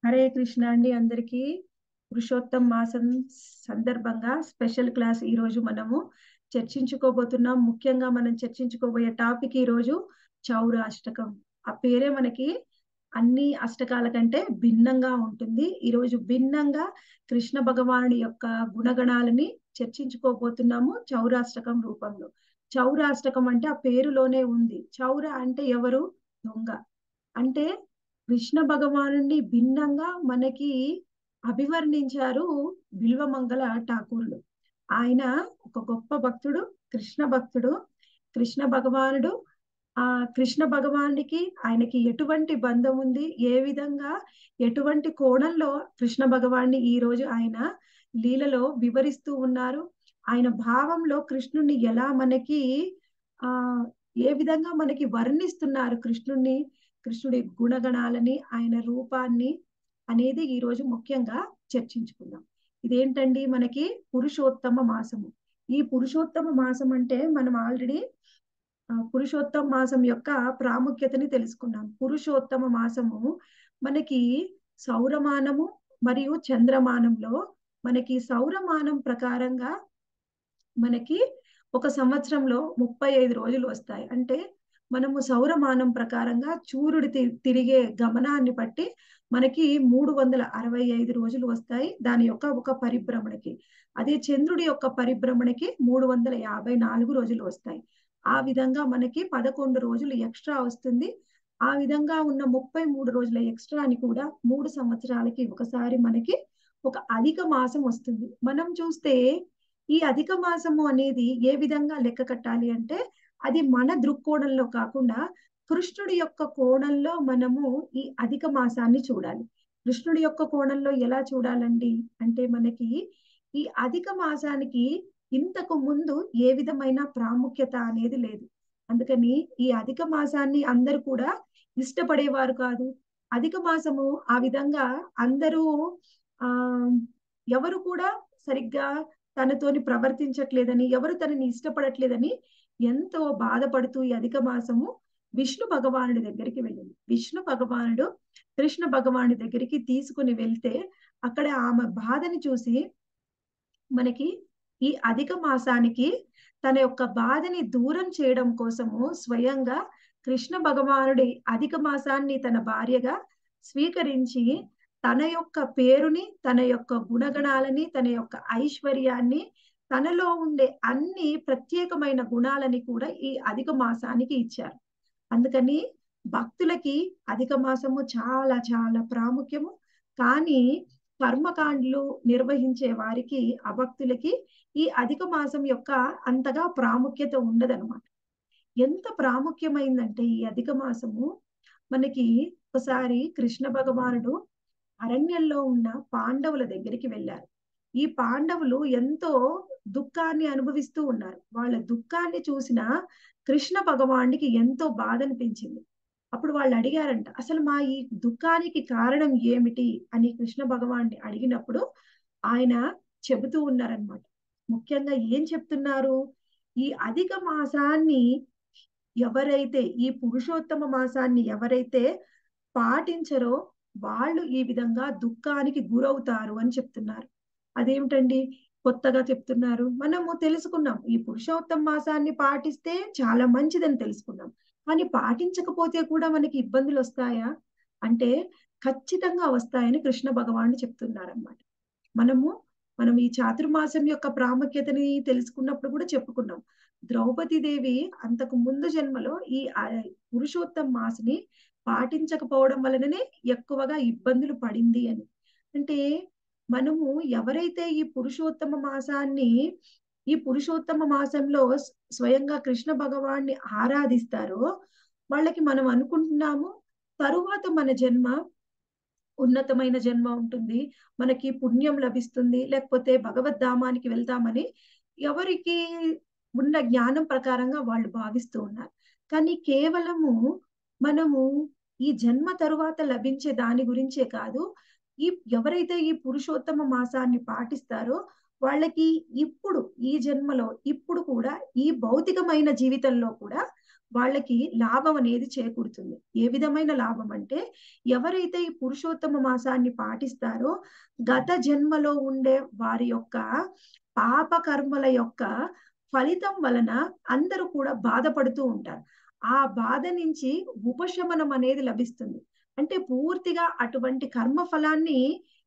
హరే కృష్ణ అండి అందరికీ పురుషోత్తం మాసం సందర్భంగా స్పెషల్ క్లాస్ ఈ రోజు మనము చర్చించుకోబోతున్నాం ముఖ్యంగా మనం చర్చించుకోబోయే టాపిక్ ఈ రోజు చౌరాష్టకం ఆ పేరే మనకి అన్ని అష్టకాల కంటే భిన్నంగా ఉంటుంది ఈ రోజు భిన్నంగా కృష్ణ భగవానుడి యొక్క గుణగణాలని చర్చించుకోబోతున్నాము చౌరాష్టకం రూపంలో చౌరాష్టకం అంటే ఆ పేరులోనే ఉంది చౌర అంటే ఎవరు దొంగ అంటే కృష్ణ భగవానుడిని భిన్నంగా మనకి అభివర్ణించారు బిల్వమంగళ ఠాకూర్లు ఆయన ఒక గొప్ప భక్తుడు కృష్ణ భక్తుడు కృష్ణ భగవానుడు ఆ కృష్ణ భగవానుడికి ఆయనకి ఎటువంటి బంధం ఉంది ఏ విధంగా ఎటువంటి కోణంలో కృష్ణ భగవాన్ని ఈ రోజు ఆయన లీలలో వివరిస్తూ ఉన్నారు ఆయన భావంలో కృష్ణుణ్ణి ఎలా మనకి ఆ ఏ విధంగా మనకి వర్ణిస్తున్నారు కృష్ణుణ్ణి కృష్ణుడి గుణగణాలని ఆయన రూపాన్ని అనేది ఈ రోజు ముఖ్యంగా చర్చించుకుందాం ఇదేంటండి మనకి పురుషోత్తమ మాసము ఈ పురుషోత్తమ మాసం అంటే మనం ఆల్రెడీ పురుషోత్తమ మాసం యొక్క ప్రాముఖ్యతని తెలుసుకున్నాం పురుషోత్తమ మాసము మనకి సౌరమానము మరియు చంద్రమానంలో మనకి సౌరమానం ప్రకారంగా మనకి ఒక సంవత్సరంలో ముప్పై ఐదు రోజులు వస్తాయి అంటే మనము సౌరమానం ప్రకారంగా సూర్యుడి తిరిగే గమనాన్ని బట్టి మనకి మూడు వందల అరవై ఐదు రోజులు వస్తాయి దాని యొక్క ఒక పరిభ్రమణకి అదే చంద్రుడి యొక్క పరిభ్రమణకి మూడు వందల యాభై నాలుగు రోజులు వస్తాయి ఆ విధంగా మనకి పదకొండు రోజులు ఎక్స్ట్రా వస్తుంది ఆ విధంగా ఉన్న ముప్పై మూడు రోజుల ఎక్స్ట్రా అని కూడా మూడు సంవత్సరాలకి ఒకసారి మనకి ఒక అధిక మాసం వస్తుంది మనం చూస్తే ఈ అధిక మాసము అనేది ఏ విధంగా లెక్క కట్టాలి అంటే అది మన దృక్కోణంలో కాకుండా కృష్ణుడి యొక్క కోణంలో మనము ఈ అధిక మాసాన్ని చూడాలి కృష్ణుడి యొక్క కోణంలో ఎలా చూడాలండి అంటే మనకి ఈ అధిక మాసానికి ఇంతకు ముందు ఏ విధమైన ప్రాముఖ్యత అనేది లేదు అందుకని ఈ అధిక మాసాన్ని అందరూ కూడా ఇష్టపడేవారు కాదు అధిక మాసము ఆ విధంగా అందరూ ఆ ఎవరు కూడా సరిగ్గా తనతోని ప్రవర్తించట్లేదని ఎవరు తనని ఇష్టపడట్లేదని ఎంతో బాధపడుతూ ఈ అధిక మాసము విష్ణు భగవానుడి దగ్గరికి వెళ్ళింది విష్ణు భగవానుడు కృష్ణ భగవానుడి దగ్గరికి తీసుకుని వెళ్తే అక్కడ ఆమె బాధని చూసి మనకి ఈ అధిక మాసానికి తన యొక్క బాధని దూరం చేయడం కోసము స్వయంగా కృష్ణ భగవానుడి అధిక మాసాన్ని తన భార్యగా స్వీకరించి తన యొక్క పేరుని తన యొక్క గుణగణాలని తన యొక్క ఐశ్వర్యాన్ని తనలో ఉండే అన్ని ప్రత్యేకమైన గుణాలని కూడా ఈ అధిక మాసానికి ఇచ్చారు అందుకని భక్తులకి అధిక మాసము చాలా చాలా ప్రాముఖ్యము కానీ కర్మకాండలు నిర్వహించే వారికి అభక్తులకి ఈ అధిక మాసం యొక్క అంతగా ప్రాముఖ్యత ఉండదన్నమాట ఎంత ప్రాముఖ్యమైందంటే ఈ అధిక మాసము మనకి ఒకసారి కృష్ణ భగవానుడు అరణ్యంలో ఉన్న పాండవుల దగ్గరికి వెళ్ళారు ఈ పాండవులు ఎంతో దుఃఖాన్ని అనుభవిస్తూ ఉన్నారు వాళ్ళ దుఃఖాన్ని చూసిన కృష్ణ భగవానికి ఎంతో బాధ అనిపించింది అప్పుడు వాళ్ళు అడిగారంట అసలు మా ఈ దుఃఖానికి కారణం ఏమిటి అని కృష్ణ భగవాన్ని అడిగినప్పుడు ఆయన చెబుతూ ఉన్నారనమాట ముఖ్యంగా ఏం చెప్తున్నారు ఈ అధిక మాసాన్ని ఎవరైతే ఈ పురుషోత్తమ మాసాన్ని ఎవరైతే పాటించరో వాళ్ళు ఈ విధంగా దుఃఖానికి గురవుతారు అని చెప్తున్నారు అదేమిటండి కొత్తగా చెప్తున్నారు మనము తెలుసుకున్నాం ఈ పురుషోత్తమ మాసాన్ని పాటిస్తే చాలా మంచిదని తెలుసుకున్నాం కానీ పాటించకపోతే కూడా మనకి ఇబ్బందులు వస్తాయా అంటే ఖచ్చితంగా వస్తాయని కృష్ణ భగవానుడు చెప్తున్నారన్నమాట మనము మనం ఈ చాతుర్మాసం యొక్క ప్రాముఖ్యతని తెలుసుకున్నప్పుడు కూడా చెప్పుకున్నాం ద్రౌపది దేవి అంతకు ముందు జన్మలో ఈ పురుషోత్తమ మాసని పాటించకపోవడం వలననే ఎక్కువగా ఇబ్బందులు పడింది అని అంటే మనము ఎవరైతే ఈ పురుషోత్తమ మాసాన్ని ఈ పురుషోత్తమ మాసంలో స్వయంగా కృష్ణ భగవాన్ని ఆరాధిస్తారో వాళ్ళకి మనం అనుకుంటున్నాము తరువాత మన జన్మ ఉన్నతమైన జన్మ ఉంటుంది మనకి పుణ్యం లభిస్తుంది లేకపోతే భగవద్ధామానికి వెళ్తామని ఎవరికి ఉన్న జ్ఞానం ప్రకారంగా వాళ్ళు భావిస్తూ ఉన్నారు కానీ కేవలము మనము ఈ జన్మ తరువాత లభించే దాని గురించే కాదు ఈ ఎవరైతే ఈ పురుషోత్తమ మాసాన్ని పాటిస్తారో వాళ్ళకి ఇప్పుడు ఈ జన్మలో ఇప్పుడు కూడా ఈ భౌతికమైన జీవితంలో కూడా వాళ్ళకి లాభం అనేది చేకూరుతుంది ఏ విధమైన లాభం అంటే ఎవరైతే ఈ పురుషోత్తమ మాసాన్ని పాటిస్తారో గత జన్మలో ఉండే వారి యొక్క పాప కర్మల యొక్క ఫలితం వలన అందరూ కూడా బాధపడుతూ ఉంటారు ఆ బాధ నుంచి ఉపశమనం అనేది లభిస్తుంది అంటే పూర్తిగా అటువంటి కర్మ ఫలాన్ని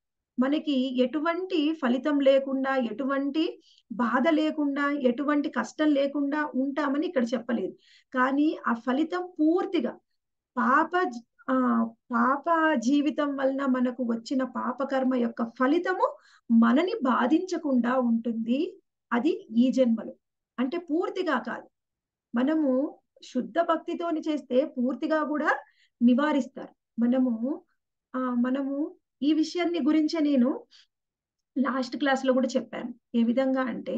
మనకి ఎటువంటి ఫలితం లేకుండా ఎటువంటి బాధ లేకుండా ఎటువంటి కష్టం లేకుండా ఉంటామని ఇక్కడ చెప్పలేదు కానీ ఆ ఫలితం పూర్తిగా పాప ఆ పాప జీవితం వలన మనకు వచ్చిన పాపకర్మ యొక్క ఫలితము మనని బాధించకుండా ఉంటుంది అది ఈ జన్మలో అంటే పూర్తిగా కాదు మనము శుద్ధ భక్తితోని చేస్తే పూర్తిగా కూడా నివారిస్తారు మనము ఆ మనము ఈ విషయాన్ని గురించే నేను లాస్ట్ క్లాస్ లో కూడా చెప్పాను ఏ విధంగా అంటే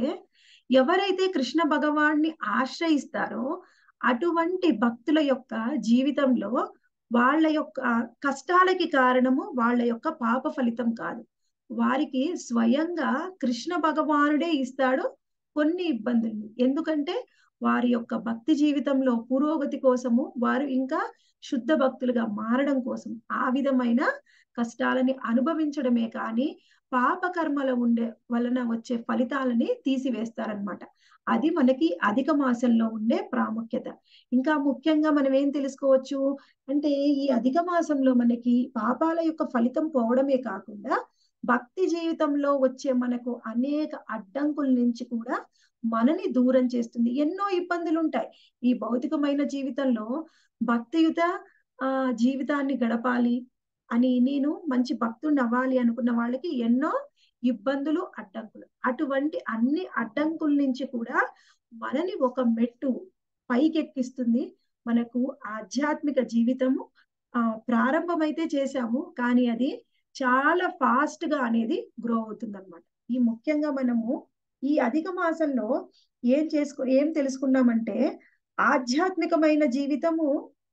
ఎవరైతే కృష్ణ భగవాన్ని ఆశ్రయిస్తారో అటువంటి భక్తుల యొక్క జీవితంలో వాళ్ళ యొక్క కష్టాలకి కారణము వాళ్ళ యొక్క పాప ఫలితం కాదు వారికి స్వయంగా కృష్ణ భగవానుడే ఇస్తాడు కొన్ని ఇబ్బందులు ఎందుకంటే వారి యొక్క భక్తి జీవితంలో పురోగతి కోసము వారు ఇంకా శుద్ధ భక్తులుగా మారడం కోసం ఆ విధమైన కష్టాలని అనుభవించడమే కానీ పాప కర్మల ఉండే వలన వచ్చే ఫలితాలని తీసివేస్తారనమాట అది మనకి అధిక మాసంలో ఉండే ప్రాముఖ్యత ఇంకా ముఖ్యంగా మనం ఏం తెలుసుకోవచ్చు అంటే ఈ అధిక మాసంలో మనకి పాపాల యొక్క ఫలితం పోవడమే కాకుండా భక్తి జీవితంలో వచ్చే మనకు అనేక అడ్డంకుల నుంచి కూడా మనని దూరం చేస్తుంది ఎన్నో ఇబ్బందులు ఉంటాయి ఈ భౌతికమైన జీవితంలో భక్తియుత ఆ జీవితాన్ని గడపాలి అని నేను మంచి భక్తుడిని అవ్వాలి అనుకున్న వాళ్ళకి ఎన్నో ఇబ్బందులు అడ్డంకులు అటువంటి అన్ని అడ్డంకుల నుంచి కూడా మనని ఒక మెట్టు పైకెక్కిస్తుంది మనకు ఆధ్యాత్మిక జీవితము ఆ ప్రారంభమైతే చేశాము కానీ అది చాలా ఫాస్ట్ గా అనేది గ్రో అవుతుంది అనమాట ఈ ముఖ్యంగా మనము ఈ అధిక మాసంలో ఏం చేసుకో ఏం తెలుసుకున్నామంటే ఆధ్యాత్మికమైన జీవితము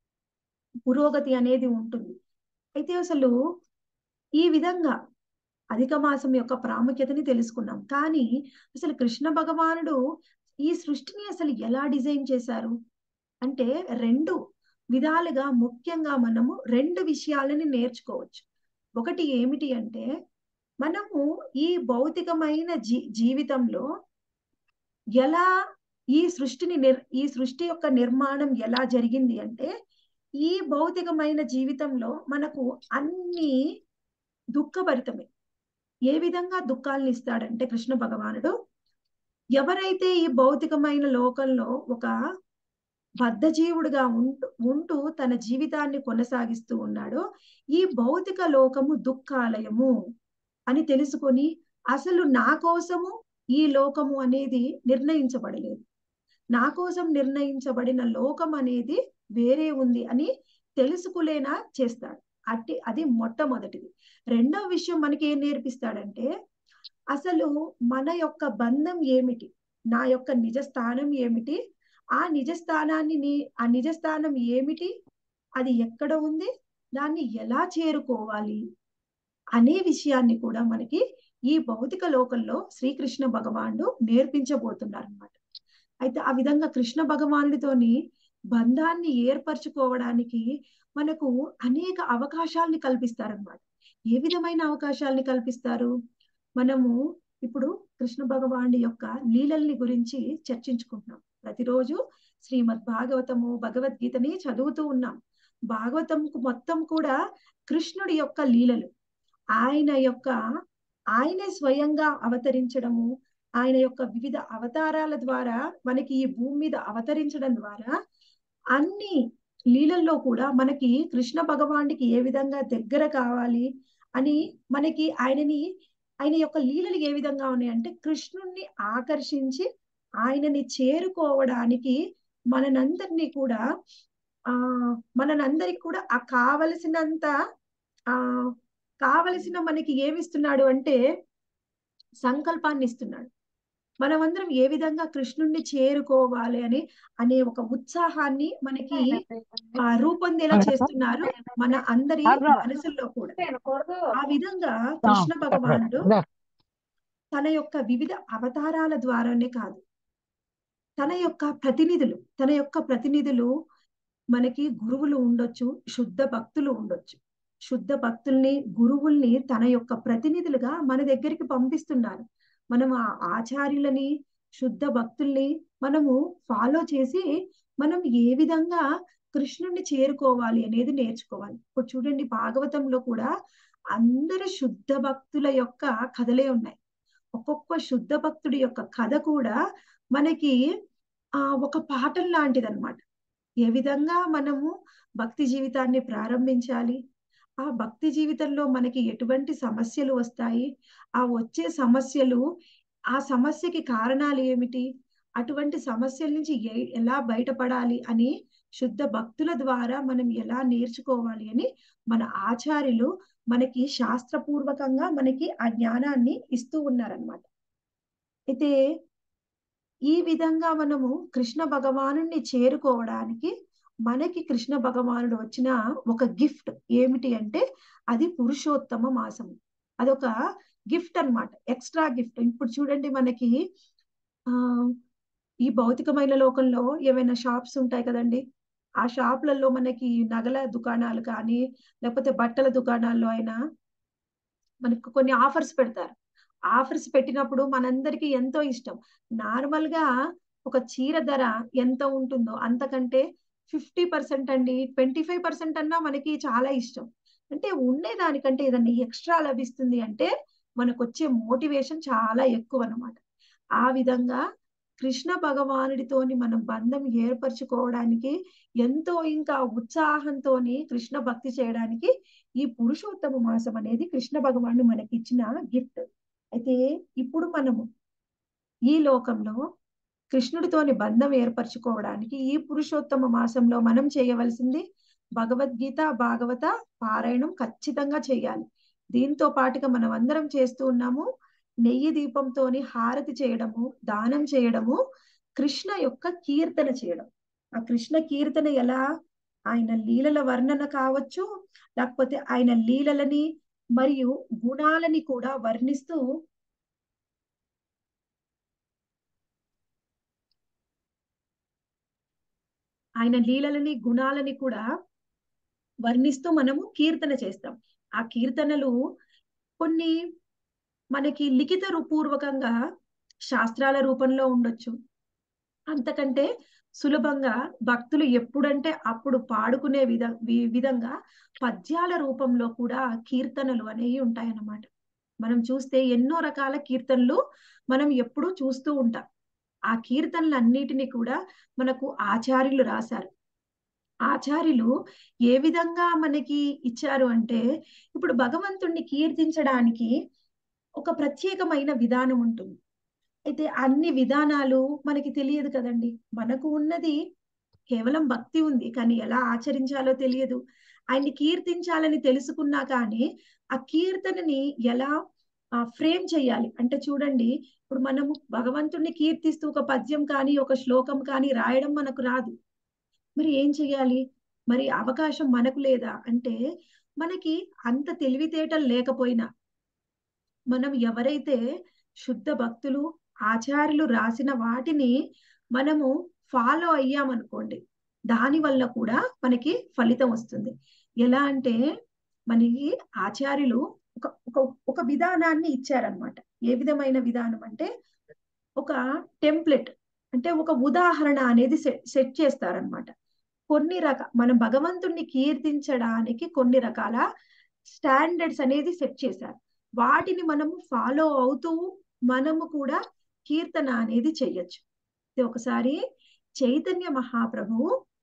పురోగతి అనేది ఉంటుంది అయితే అసలు ఈ విధంగా అధిక మాసం యొక్క ప్రాముఖ్యతని తెలుసుకున్నాం కానీ అసలు కృష్ణ భగవానుడు ఈ సృష్టిని అసలు ఎలా డిజైన్ చేశారు అంటే రెండు విధాలుగా ముఖ్యంగా మనము రెండు విషయాలని నేర్చుకోవచ్చు ఒకటి ఏమిటి అంటే మనము ఈ భౌతికమైన జీ జీవితంలో ఎలా ఈ సృష్టిని నిర్ ఈ సృష్టి యొక్క నిర్మాణం ఎలా జరిగింది అంటే ఈ భౌతికమైన జీవితంలో మనకు అన్ని దుఃఖభరితమే ఏ విధంగా దుఃఖాలను ఇస్తాడంటే కృష్ణ భగవానుడు ఎవరైతే ఈ భౌతికమైన లోకంలో ఒక బద్ధజీవుడుగా ఉంటూ ఉంటూ తన జీవితాన్ని కొనసాగిస్తూ ఉన్నాడో ఈ భౌతిక లోకము దుఃఖాలయము అని తెలుసుకొని అసలు నా కోసము ఈ లోకము అనేది నిర్ణయించబడలేదు నా కోసం నిర్ణయించబడిన లోకం అనేది వేరే ఉంది అని తెలుసుకులేనా చేస్తాడు అట్టి అది మొట్టమొదటిది రెండవ విషయం మనకి ఏం నేర్పిస్తాడంటే అసలు మన యొక్క బంధం ఏమిటి నా యొక్క నిజ స్థానం ఏమిటి ఆ నిజ స్థానాన్ని ఆ నిజ స్థానం ఏమిటి అది ఎక్కడ ఉంది దాన్ని ఎలా చేరుకోవాలి అనే విషయాన్ని కూడా మనకి ఈ భౌతిక లోకంలో శ్రీకృష్ణ భగవానుడు నేర్పించబోతున్నారు అనమాట అయితే ఆ విధంగా కృష్ణ భగవానుడితోని బంధాన్ని ఏర్పరచుకోవడానికి మనకు అనేక అవకాశాలని కల్పిస్తారనమాట ఏ విధమైన అవకాశాలని కల్పిస్తారు మనము ఇప్పుడు కృష్ణ భగవానుడి యొక్క లీలల్ని గురించి చర్చించుకుంటున్నాం ప్రతిరోజు శ్రీమద్ భాగవతము భగవద్గీతని చదువుతూ ఉన్నాం భాగవతంకు మొత్తం కూడా కృష్ణుడి యొక్క లీలలు ఆయన యొక్క ఆయనే స్వయంగా అవతరించడము ఆయన యొక్క వివిధ అవతారాల ద్వారా మనకి ఈ భూమి మీద అవతరించడం ద్వారా అన్ని లీలల్లో కూడా మనకి కృష్ణ భగవానుడికి ఏ విధంగా దగ్గర కావాలి అని మనకి ఆయనని ఆయన యొక్క లీలలు ఏ విధంగా ఉన్నాయంటే కృష్ణుణ్ణి ఆకర్షించి ఆయనని చేరుకోవడానికి మనందరినీ కూడా ఆ మనందరికి కూడా ఆ కావలసినంత ఆ కావలసిన మనకి ఏమిస్తున్నాడు అంటే సంకల్పాన్ని ఇస్తున్నాడు మనమందరం ఏ విధంగా కృష్ణుణ్ణి చేరుకోవాలి అని అనే ఒక ఉత్సాహాన్ని మనకి ఆ రూపొందేలా చేస్తున్నారు మన అందరి మనసుల్లో కూడా ఆ విధంగా కృష్ణ భగవానుడు తన యొక్క వివిధ అవతారాల ద్వారానే కాదు తన యొక్క ప్రతినిధులు తన యొక్క ప్రతినిధులు మనకి గురువులు ఉండొచ్చు శుద్ధ భక్తులు ఉండొచ్చు శుద్ధ భక్తుల్ని గురువుల్ని తన యొక్క ప్రతినిధులుగా మన దగ్గరికి పంపిస్తున్నారు మనం ఆ ఆచార్యులని శుద్ధ భక్తుల్ని మనము ఫాలో చేసి మనం ఏ విధంగా కృష్ణుణ్ణి చేరుకోవాలి అనేది నేర్చుకోవాలి ఇప్పుడు చూడండి భాగవతంలో కూడా అందరు శుద్ధ భక్తుల యొక్క కథలే ఉన్నాయి ఒక్కొక్క శుద్ధ భక్తుడి యొక్క కథ కూడా మనకి ఆ ఒక పాఠం లాంటిది అనమాట ఏ విధంగా మనము భక్తి జీవితాన్ని ప్రారంభించాలి ఆ భక్తి జీవితంలో మనకి ఎటువంటి సమస్యలు వస్తాయి ఆ వచ్చే సమస్యలు ఆ సమస్యకి కారణాలు ఏమిటి అటువంటి సమస్యల నుంచి ఏ ఎలా బయటపడాలి అని శుద్ధ భక్తుల ద్వారా మనం ఎలా నేర్చుకోవాలి అని మన ఆచార్యులు మనకి శాస్త్రపూర్వకంగా మనకి ఆ జ్ఞానాన్ని ఇస్తూ ఉన్నారనమాట అయితే ఈ విధంగా మనము కృష్ణ భగవాను చేరుకోవడానికి మనకి కృష్ణ భగవానుడు వచ్చిన ఒక గిఫ్ట్ ఏమిటి అంటే అది పురుషోత్తమ మాసము అదొక గిఫ్ట్ అన్నమాట ఎక్స్ట్రా గిఫ్ట్ ఇప్పుడు చూడండి మనకి ఆ ఈ భౌతికమైన లోకంలో ఏవైనా షాప్స్ ఉంటాయి కదండి ఆ షాపులలో మనకి నగల దుకాణాలు కానీ లేకపోతే బట్టల దుకాణాల్లో అయినా మనకు కొన్ని ఆఫర్స్ పెడతారు ఆఫర్స్ పెట్టినప్పుడు మనందరికీ ఎంతో ఇష్టం నార్మల్ గా ఒక చీర ధర ఎంత ఉంటుందో అంతకంటే ఫిఫ్టీ పర్సెంట్ అండి ట్వంటీ ఫైవ్ పర్సెంట్ అన్నా మనకి చాలా ఇష్టం అంటే ఉండే దానికంటే ఏదన్నా ఎక్స్ట్రా లభిస్తుంది అంటే మనకు వచ్చే మోటివేషన్ చాలా ఎక్కువ అనమాట ఆ విధంగా కృష్ణ భగవానుడితోని మనం బంధం ఏర్పరచుకోవడానికి ఎంతో ఇంకా ఉత్సాహంతోని కృష్ణ భక్తి చేయడానికి ఈ పురుషోత్తమ మాసం అనేది కృష్ణ భగవానుడు మనకి ఇచ్చిన గిఫ్ట్ అయితే ఇప్పుడు మనము ఈ లోకంలో కృష్ణుడితోని బంధం ఏర్పరచుకోవడానికి ఈ పురుషోత్తమ మాసంలో మనం చేయవలసింది భగవద్గీత భాగవత పారాయణం ఖచ్చితంగా చేయాలి దీంతో పాటుగా మనం అందరం చేస్తూ ఉన్నాము నెయ్యి దీపంతోని హారతి చేయడము దానం చేయడము కృష్ణ యొక్క కీర్తన చేయడం ఆ కృష్ణ కీర్తన ఎలా ఆయన లీలల వర్ణన కావచ్చు లేకపోతే ఆయన లీలలని మరియు గుణాలని కూడా వర్ణిస్తూ ఆయన లీలలని గుణాలని కూడా వర్ణిస్తూ మనము కీర్తన చేస్తాం ఆ కీర్తనలు కొన్ని మనకి లిఖిత పూర్వకంగా శాస్త్రాల రూపంలో ఉండొచ్చు అంతకంటే సులభంగా భక్తులు ఎప్పుడంటే అప్పుడు పాడుకునే విధ విధంగా పద్యాల రూపంలో కూడా కీర్తనలు అనేవి ఉంటాయన్నమాట మనం చూస్తే ఎన్నో రకాల కీర్తనలు మనం ఎప్పుడూ చూస్తూ ఉంటాం ఆ కీర్తనలన్నిటినీ కూడా మనకు ఆచార్యులు రాశారు ఆచార్యులు ఏ విధంగా మనకి ఇచ్చారు అంటే ఇప్పుడు భగవంతుణ్ణి కీర్తించడానికి ఒక ప్రత్యేకమైన విధానం ఉంటుంది అయితే అన్ని విధానాలు మనకి తెలియదు కదండి మనకు ఉన్నది కేవలం భక్తి ఉంది కానీ ఎలా ఆచరించాలో తెలియదు ఆయన్ని కీర్తించాలని తెలుసుకున్నా కానీ ఆ కీర్తనని ఎలా ఫ్రేమ్ చేయాలి అంటే చూడండి ఇప్పుడు మనము భగవంతుణ్ణి కీర్తిస్తూ ఒక పద్యం కానీ ఒక శ్లోకం కానీ రాయడం మనకు రాదు మరి ఏం చెయ్యాలి మరి అవకాశం మనకు లేదా అంటే మనకి అంత తెలివితేటలు లేకపోయినా మనం ఎవరైతే శుద్ధ భక్తులు ఆచార్యులు రాసిన వాటిని మనము ఫాలో అయ్యామనుకోండి దాని వల్ల కూడా మనకి ఫలితం వస్తుంది ఎలా అంటే మనకి ఆచార్యులు ఒక ఒక ఒక విధానాన్ని ఇచ్చారనమాట ఏ విధమైన విధానం అంటే ఒక టెంప్లెట్ అంటే ఒక ఉదాహరణ అనేది సెట్ సెట్ చేస్తారనమాట కొన్ని రక మనం భగవంతుణ్ణి కీర్తించడానికి కొన్ని రకాల స్టాండర్డ్స్ అనేది సెట్ చేశారు వాటిని మనము ఫాలో అవుతూ మనము కూడా కీర్తన అనేది చెయ్యొచ్చు ఒకసారి చైతన్య మహాప్రభువు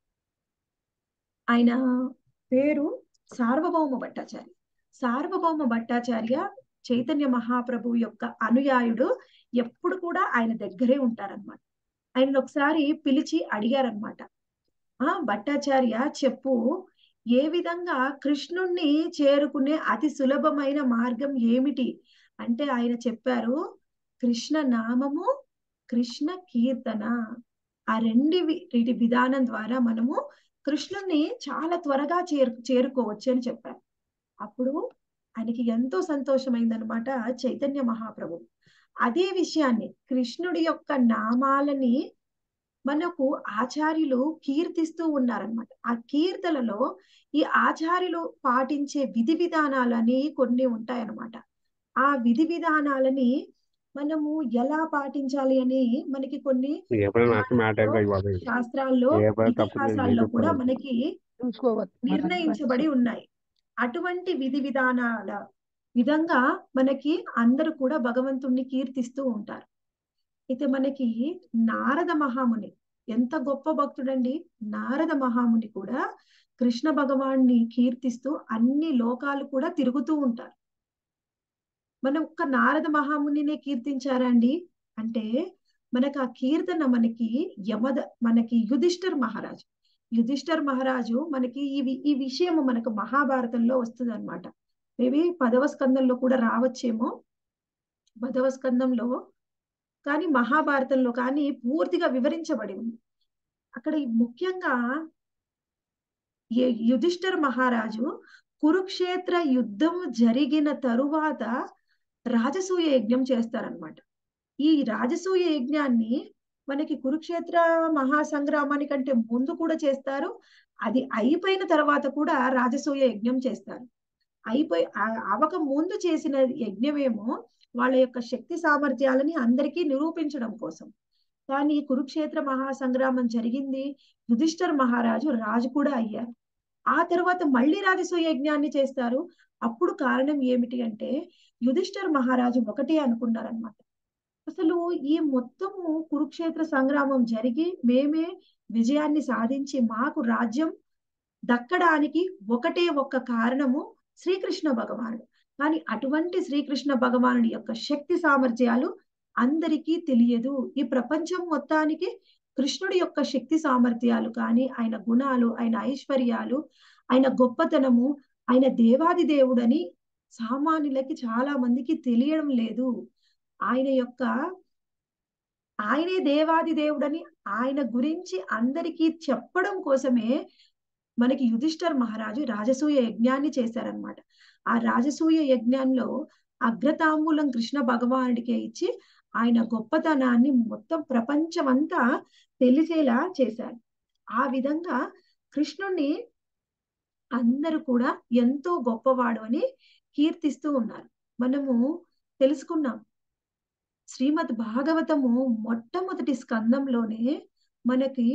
ఆయన పేరు సార్వభౌమ భట్టాచార్య సార్వభౌమ భట్టాచార్య చైతన్య మహాప్రభు యొక్క అనుయాయుడు ఎప్పుడు కూడా ఆయన దగ్గరే ఉంటారనమాట ఆయన ఒకసారి పిలిచి అడిగారనమాట ఆ భట్టాచార్య చెప్పు ఏ విధంగా కృష్ణుణ్ణి చేరుకునే అతి సులభమైన మార్గం ఏమిటి అంటే ఆయన చెప్పారు కృష్ణ నామము కృష్ణ కీర్తన ఆ రెండు వీటి విధానం ద్వారా మనము కృష్ణుణ్ణి చాలా త్వరగా చేరు చేరుకోవచ్చు అని చెప్పారు అప్పుడు ఆయనకి ఎంతో సంతోషమైందనమాట చైతన్య మహాప్రభు అదే విషయాన్ని కృష్ణుడి యొక్క నామాలని మనకు ఆచార్యులు కీర్తిస్తూ ఉన్నారనమాట ఆ కీర్తనలో ఈ ఆచార్యులు పాటించే విధి విధానాలని కొన్ని ఉంటాయన్నమాట ఆ విధి విధానాలని మనము ఎలా పాటించాలి అని మనకి కొన్ని ఎప్పుడైనా నాకు మాట పురాణాల్లో, ఇవ్వాలి శాస్త్రాల్లో ఏ పని తప్పు నేను ఇతిహాసాల్లో కూడా చేసుకోవాలి. మనకి నిర్ణయించబడి ఉన్నాయి అటువంటి విధి విధానాల విధంగా మనకి అందరూ కూడా భగవంతుణ్ణి కీర్తిస్తూ ఉంటారు అయితే మనకి నారద మహాముని ఎంత గొప్ప భక్తుడండి నారద మహాముని కూడా కృష్ణ భగవాన్ని కీర్తిస్తూ అన్ని లోకాలు కూడా తిరుగుతూ ఉంటారు మనం ఒక్క నారద మహామునినే కీర్తించారా అండి అంటే మనకు ఆ కీర్తన మనకి యమద మనకి యుధిష్ఠర్ మహారాజు యుధిష్ఠర్ మహారాజు మనకి ఈ వి- ఈ విషయం మనకు మహాభారతంలో వస్తుంది అనమాట మేబీ పదవ స్కందంలో కూడా రావచ్చేమో పదవ స్కందంలో కానీ మహాభారతంలో కానీ పూర్తిగా వివరించబడి ఉంది అక్కడ ఈ ముఖ్యంగా ఏ- యుధిష్ఠిర మహారాజు కురుక్షేత్ర యుద్ధం జరిగిన తరువాత రాజసూయ యజ్ఞం చేస్తారనమాట ఈ రాజసూయ యజ్ఞాన్ని మనకి కురుక్షేత్ర మహాసంగ్రామానికంటే ముందు కూడా చేస్తారు అది అయిపోయిన తర్వాత కూడా రాజసూయ యజ్ఞం చేస్తారు అయిపోయి ఆ- అవక ముందు చేసిన యజ్ఞమేమో వాళ్ళ యొక్క శక్తి సామర్థ్యాలని అందరికీ నిరూపించడం కోసం కానీ కురుక్షేత్ర మహాసంగ్రామం జరిగింది యుధిష్ఠర్ మహారాజు రాజు కూడా అయ్యారు ఆ తర్వాత మళ్ళీ రాజసూయ యజ్ఞాన్ని చేస్తారు అప్పుడు కారణం ఏమిటి అంటే యుధిష్ఠర్ మహారాజు ఒకటే అనుకున్నారనమాట అసలు ఈ మొత్తము కురుక్షేత్ర సంగ్రామం జరిగి మేమే విజయాన్ని సాధించి మాకు రాజ్యం దక్కడానికి ఒకటే ఒక్క కారణము శ్రీకృష్ణ భగవానుడు కానీ అటువంటి శ్రీకృష్ణ భగవానుడి యొక్క శక్తి సామర్థ్యాలు అందరికీ తెలియదు ఈ ప్రపంచం మొత్తానికి కృష్ణుడి యొక్క శక్తి సామర్థ్యాలు కానీ ఆయన గుణాలు ఆయన ఐశ్వర్యాలు ఆయన గొప్పతనము ఆయన దేవాది దేవుడని సామాన్యులకి చాలా మందికి తెలియడం లేదు ఆయన యొక్క ఆయనే దేవాది దేవుడని ఆయన గురించి అందరికీ చెప్పడం కోసమే మనకి యుధిష్ఠర్ మహారాజు రాజసూయ యజ్ఞాన్ని చేశారనమాట ఆ రాజసూయ యజ్ఞంలో అగ్రతాంబూలం కృష్ణ భగవానుడికే ఇచ్చి ఆయన గొప్పతనాన్ని మొత్తం ప్రపంచమంతా తెలిసేలా చేశారు ఆ విధంగా కృష్ణుణ్ణి అందరూ కూడా ఎంతో గొప్పవాడు అని కీర్తిస్తూ ఉన్నారు మనము తెలుసుకున్నాం శ్రీమద్ భాగవతము మొట్టమొదటి స్కందంలోనే మనకి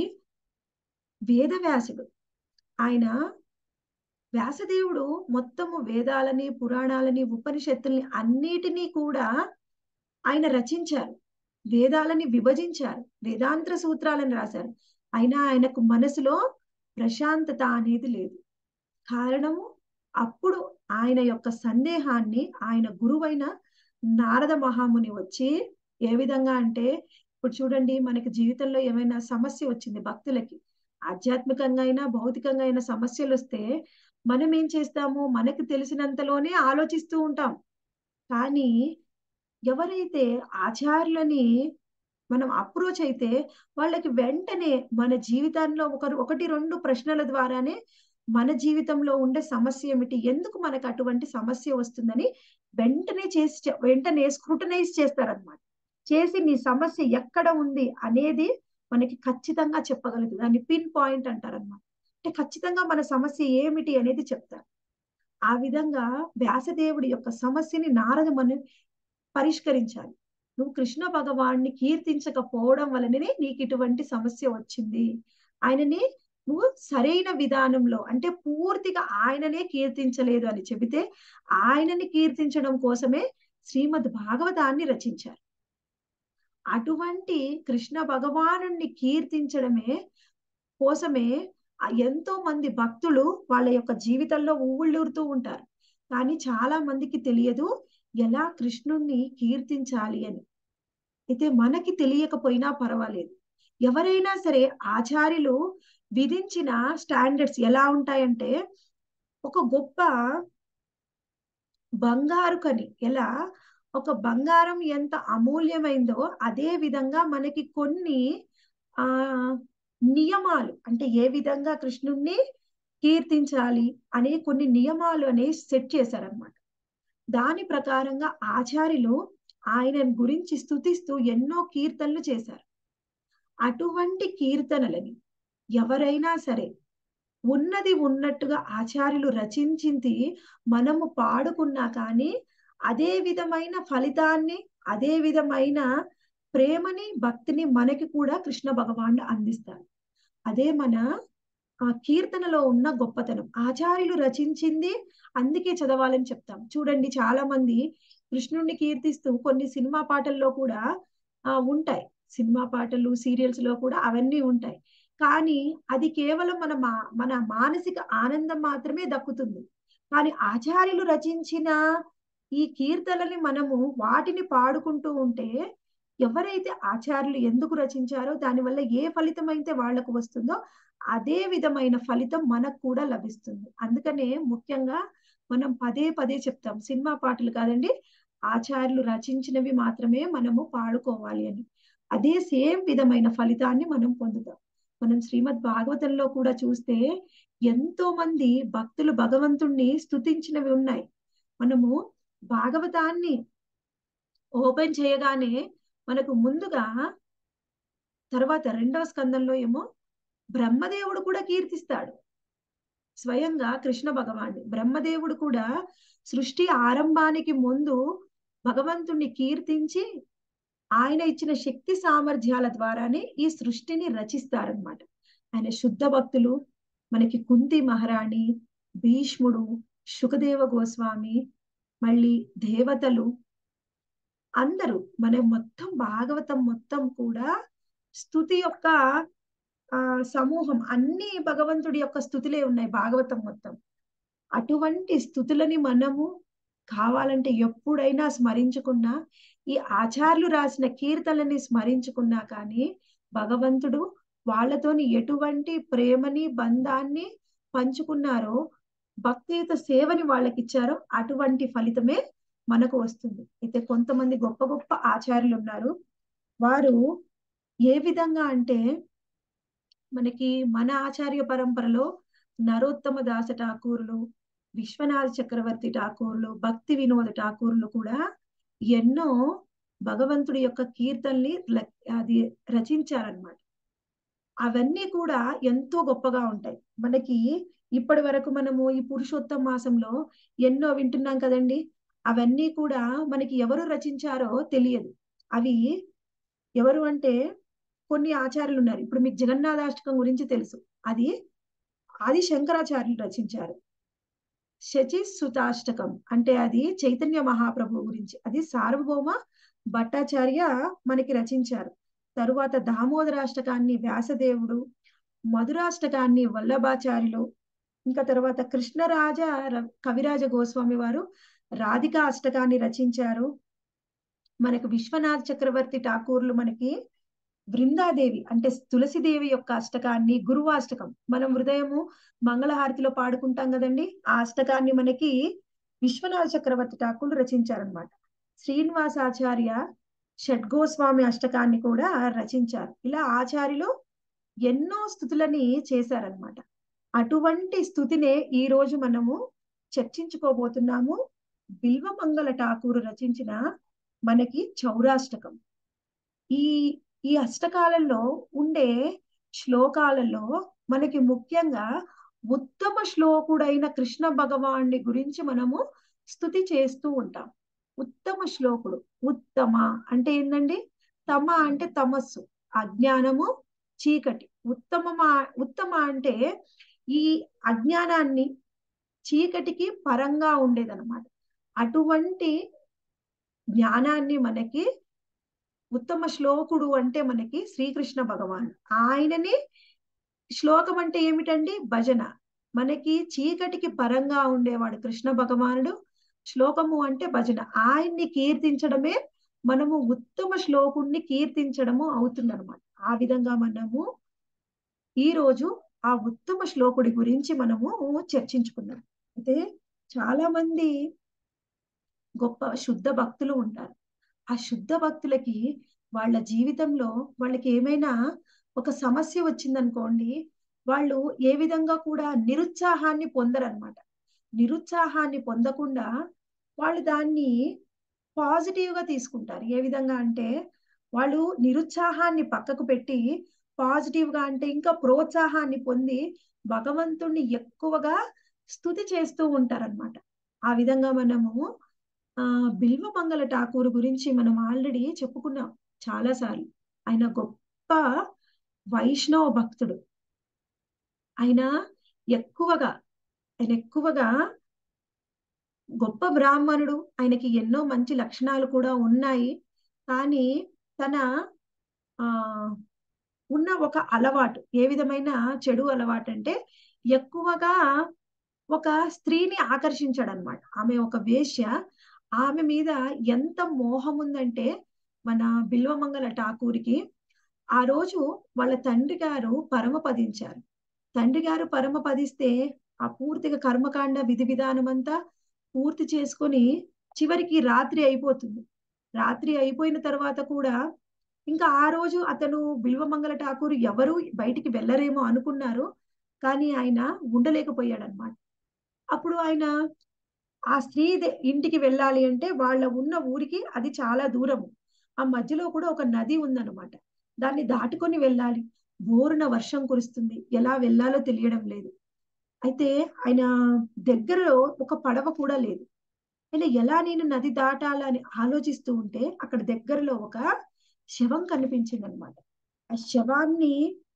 వేదవ్యాసుడు ఆయన వ్యాసదేవుడు మొత్తము వేదాలని పురాణాలని ఉపనిషత్తుల్ని అన్నిటినీ కూడా ఆయన రచించారు వేదాలని విభజించారు వేదాంతర సూత్రాలను రాశారు అయినా ఆయనకు మనసులో ప్రశాంతత అనేది లేదు కారణము అప్పుడు ఆయన యొక్క సందేహాన్ని ఆయన గురువైన నారద మహాముని వచ్చి ఏ విధంగా అంటే ఇప్పుడు చూడండి మనకి జీవితంలో ఏమైనా సమస్య వచ్చింది భక్తులకి ఆధ్యాత్మికంగా అయినా భౌతికంగా అయినా సమస్యలు వస్తే మనం ఏం చేస్తాము మనకి తెలిసినంతలోనే ఆలోచిస్తూ ఉంటాం కానీ ఎవరైతే ఆచార్యులని మనం అప్రోచ్ అయితే వాళ్ళకి వెంటనే మన జీవితంలో ఒకరు ఒకటి రెండు ప్రశ్నల ద్వారానే మన జీవితంలో ఉండే సమస్య ఏమిటి ఎందుకు మనకు అటువంటి సమస్య వస్తుందని వెంటనే చేసి చె- వెంటనే స్క్రూటనైజ్ చేస్తారనమాట చేసి నీ సమస్య ఎక్కడ ఉంది అనేది మనకి ఖచ్చితంగా చెప్పగలదు దాన్ని పిన్ పాయింట్ అంటారనమాట అంటే ఖచ్చితంగా మన సమస్య ఏమిటి అనేది చెప్తారు ఆ విధంగా వ్యాసదేవుడి యొక్క సమస్యని నారదమని పరిష్కరించాలి నువ్వు కృష్ణ భగవాన్ని కీర్తించకపోవడం వలననే నీకు ఇటువంటి సమస్య వచ్చింది ఆయనని నువ్వు సరైన విధానంలో అంటే పూర్తిగా ఆయననే కీర్తించలేదు అని చెబితే ఆయనని కీర్తించడం కోసమే శ్రీమద్ భాగవతాన్ని రచించారు అటువంటి కృష్ణ భగవానుణ్ణి కీర్తించడమే కోసమే ఆ ఎంతో మంది భక్తులు వాళ్ళ యొక్క జీవితంలో ఊళ్ళూరుతూ ఉంటారు కానీ చాలా మందికి తెలియదు ఎలా కృష్ణుణ్ణి కీర్తించాలి అని అయితే మనకి తెలియకపోయినా పర్వాలేదు ఎవరైనా సరే ఆచార్యులు విధించిన స్టాండర్డ్స్ ఎలా ఉంటాయంటే ఒక గొప్ప బంగారు కని ఎలా ఒక బంగారం ఎంత అమూల్యమైందో అదే విధంగా మనకి కొన్ని ఆ నియమాలు అంటే ఏ విధంగా కృష్ణుణ్ణి కీర్తించాలి అనే కొన్ని నియమాలు అనేవి సెట్ చేశారనమాట దాని ప్రకారంగా ఆచార్యులు ఆయన గురించి స్తుతిస్తూ ఎన్నో కీర్తనలు చేశారు అటువంటి కీర్తనలని ఎవరైనా సరే ఉన్నది ఉన్నట్టుగా ఆచార్యులు రచించింది మనము పాడుకున్నా కానీ అదే విధమైన ఫలితాన్ని అదే విధమైన ప్రేమని భక్తిని మనకి కూడా కృష్ణ భగవానుడు అందిస్తాడు అదే మన ఆ కీర్తనలో ఉన్న గొప్పతనం ఆచార్యులు రచించింది అందుకే చదవాలని చెప్తాం చూడండి చాలా మంది కృష్ణుణ్ణి కీర్తిస్తూ కొన్ని సినిమా పాటల్లో కూడా ఆ ఉంటాయి సినిమా పాటలు సీరియల్స్ లో కూడా అవన్నీ ఉంటాయి కానీ అది కేవలం మన మా మన మానసిక ఆనందం మాత్రమే దక్కుతుంది కానీ ఆచార్యులు రచించిన ఈ కీర్తనని మనము వాటిని పాడుకుంటూ ఉంటే ఎవరైతే ఆచార్యులు ఎందుకు రచించారో దానివల్ల ఏ ఫలితం అయితే వాళ్లకు వస్తుందో అదే విధమైన ఫలితం మనకు కూడా లభిస్తుంది అందుకనే ముఖ్యంగా మనం పదే పదే చెప్తాం సినిమా పాటలు కాదండి ఆచార్యులు రచించినవి మాత్రమే మనము పాడుకోవాలి అని అదే సేమ్ విధమైన ఫలితాన్ని మనం పొందుతాం మనం శ్రీమద్ భాగవతంలో కూడా చూస్తే ఎంతో మంది భక్తులు భగవంతుణ్ణి స్తుతించినవి ఉన్నాయి మనము భాగవతాన్ని ఓపెన్ చేయగానే మనకు ముందుగా తర్వాత రెండవ స్కందంలో ఏమో బ్రహ్మదేవుడు కూడా కీర్తిస్తాడు స్వయంగా కృష్ణ భగవాన్ని బ్రహ్మదేవుడు కూడా సృష్టి ఆరంభానికి ముందు భగవంతుణ్ణి కీర్తించి ఆయన ఇచ్చిన శక్తి సామర్థ్యాల ద్వారానే ఈ సృష్టిని రచిస్తారనమాట ఆయన శుద్ధ భక్తులు మనకి కుంతి మహారాణి భీష్ముడు సుఖదేవ గోస్వామి మళ్ళీ దేవతలు అందరూ మన మొత్తం భాగవతం మొత్తం కూడా స్థుతి యొక్క ఆ సమూహం అన్ని భగవంతుడి యొక్క స్థుతులే ఉన్నాయి భాగవతం మొత్తం అటువంటి స్థుతులని మనము కావాలంటే ఎప్పుడైనా స్మరించుకున్నా ఈ ఆచార్యులు రాసిన కీర్తనని స్మరించుకున్నా కానీ భగవంతుడు వాళ్ళతోని ఎటువంటి ప్రేమని బంధాన్ని పంచుకున్నారో భక్తియుత సేవని వాళ్ళకి ఇచ్చారో అటువంటి ఫలితమే మనకు వస్తుంది అయితే కొంతమంది గొప్ప గొప్ప ఆచార్యులు ఉన్నారు వారు ఏ విధంగా అంటే మనకి మన ఆచార్య పరంపరలో నరోత్తమ దాస ఠాకూర్లు విశ్వనాథ చక్రవర్తి ఠాకూర్లు భక్తి వినోద ఠాకూర్లు కూడా ఎన్నో భగవంతుడి యొక్క కీర్తనని అది రచించారనమాట అవన్నీ కూడా ఎంతో గొప్పగా ఉంటాయి మనకి ఇప్పటి వరకు మనము ఈ పురుషోత్తమ మాసంలో ఎన్నో వింటున్నాం కదండి అవన్నీ కూడా మనకి ఎవరు రచించారో తెలియదు అవి ఎవరు అంటే కొన్ని ఆచార్యులు ఉన్నారు ఇప్పుడు మీకు జగన్నాథాష్టకం గురించి తెలుసు అది ఆది శంకరాచార్యులు రచించారు శచి సుతాష్టకం అంటే అది చైతన్య మహాప్రభు గురించి అది సార్వభౌమ భట్టాచార్య మనకి రచించారు తరువాత దామోదరాష్టకాన్ని వ్యాసదేవుడు మధురాష్టకాన్ని వల్లభాచార్యులు ఇంకా తర్వాత కృష్ణరాజ కవిరాజ గోస్వామి వారు రాధికా అష్టకాన్ని రచించారు మనకు విశ్వనాథ్ చక్రవర్తి ఠాకూర్లు మనకి బృందాదేవి అంటే తులసిదేవి యొక్క అష్టకాన్ని గురువాష్టకం మనం హృదయము మంగళహారతిలో పాడుకుంటాం కదండి ఆ అష్టకాన్ని మనకి విశ్వనాథ చక్రవర్తి ఠాకూర్లు రచించారనమాట శ్రీనివాసాచార్య షడ్గోస్వామి అష్టకాన్ని కూడా రచించారు ఇలా ఆచార్యులు ఎన్నో స్థుతులని చేశారనమాట అటువంటి స్థుతినే ఈ రోజు మనము చర్చించుకోబోతున్నాము బిల్వమంగళ ఠాకూరు రచించిన మనకి చౌరాష్టకం ఈ ఈ అష్టకాలలో ఉండే శ్లోకాలలో మనకి ముఖ్యంగా ఉత్తమ శ్లోకుడైన కృష్ణ భగవాన్ని గురించి మనము స్థుతి చేస్తూ ఉంటాం ఉత్తమ శ్లోకుడు ఉత్తమ అంటే ఏంటండి తమ అంటే తమస్సు అజ్ఞానము చీకటి ఉత్తమమా ఉత్తమ అంటే ఈ అజ్ఞానాన్ని చీకటికి పరంగా ఉండేదన్నమాట అటువంటి జ్ఞానాన్ని మనకి ఉత్తమ శ్లోకుడు అంటే మనకి శ్రీకృష్ణ భగవాన్ ఆయనని శ్లోకం అంటే ఏమిటండి భజన మనకి చీకటికి పరంగా ఉండేవాడు కృష్ణ భగవానుడు శ్లోకము అంటే భజన ఆయన్ని కీర్తించడమే మనము ఉత్తమ శ్లోకుణ్ణి కీర్తించడము అవుతుందన్నమాట ఆ విధంగా మనము ఈ రోజు ఆ ఉత్తమ శ్లోకుడి గురించి మనము చర్చించుకున్నాం అయితే చాలా మంది గొప్ప శుద్ధ భక్తులు ఉంటారు ఆ శుద్ధ భక్తులకి వాళ్ళ జీవితంలో వాళ్ళకి ఏమైనా ఒక సమస్య వచ్చిందనుకోండి వాళ్ళు ఏ విధంగా కూడా నిరుత్సాహాన్ని పొందరనమాట నిరుత్సాహాన్ని పొందకుండా వాళ్ళు దాన్ని పాజిటివ్ గా తీసుకుంటారు ఏ విధంగా అంటే వాళ్ళు నిరుత్సాహాన్ని పక్కకు పెట్టి పాజిటివ్ గా అంటే ఇంకా ప్రోత్సాహాన్ని పొంది భగవంతుణ్ణి ఎక్కువగా స్తుతి చేస్తూ ఉంటారన్నమాట ఆ విధంగా మనము ఆ బిల్వమంగళ ఠాకూర్ గురించి మనం ఆల్రెడీ చెప్పుకున్నాం చాలా సార్లు ఆయన గొప్ప వైష్ణవ భక్తుడు ఆయన ఎక్కువగా ఆయన ఎక్కువగా గొప్ప బ్రాహ్మణుడు ఆయనకి ఎన్నో మంచి లక్షణాలు కూడా ఉన్నాయి కానీ తన ఆ ఉన్న ఒక అలవాటు ఏ విధమైన చెడు అలవాటు అంటే ఎక్కువగా ఒక స్త్రీని ఆకర్షించాడు అనమాట ఆమె ఒక వేశ్య ఆమె మీద ఎంత మోహం ఉందంటే మన బిల్వమంగళ ఠాకూర్కి ఆ రోజు వాళ్ళ తండ్రి గారు పరమపదించారు తండ్రి గారు పరమపదిస్తే ఆ పూర్తిగా కర్మకాండ విధి విధానం అంతా పూర్తి చేసుకొని చివరికి రాత్రి అయిపోతుంది రాత్రి అయిపోయిన తర్వాత కూడా ఇంకా ఆ రోజు అతను బిల్వమంగళ ఠాకూర్ ఎవరు బయటికి వెళ్ళరేమో అనుకున్నారు కానీ ఆయన ఉండలేకపోయాడు అనమాట అప్పుడు ఆయన ఆ స్త్రీ ఇంటికి వెళ్ళాలి అంటే వాళ్ళ ఉన్న ఊరికి అది చాలా దూరము ఆ మధ్యలో కూడా ఒక నది ఉందన్నమాట దాన్ని దాటుకొని వెళ్ళాలి బోరున వర్షం కురుస్తుంది ఎలా వెళ్ళాలో తెలియడం లేదు అయితే ఆయన దగ్గరలో ఒక పడవ కూడా లేదు ఆయన ఎలా నేను నది దాటాలని ఆలోచిస్తూ ఉంటే అక్కడ దగ్గరలో ఒక శవం కనిపించింది అనమాట ఆ శవాన్ని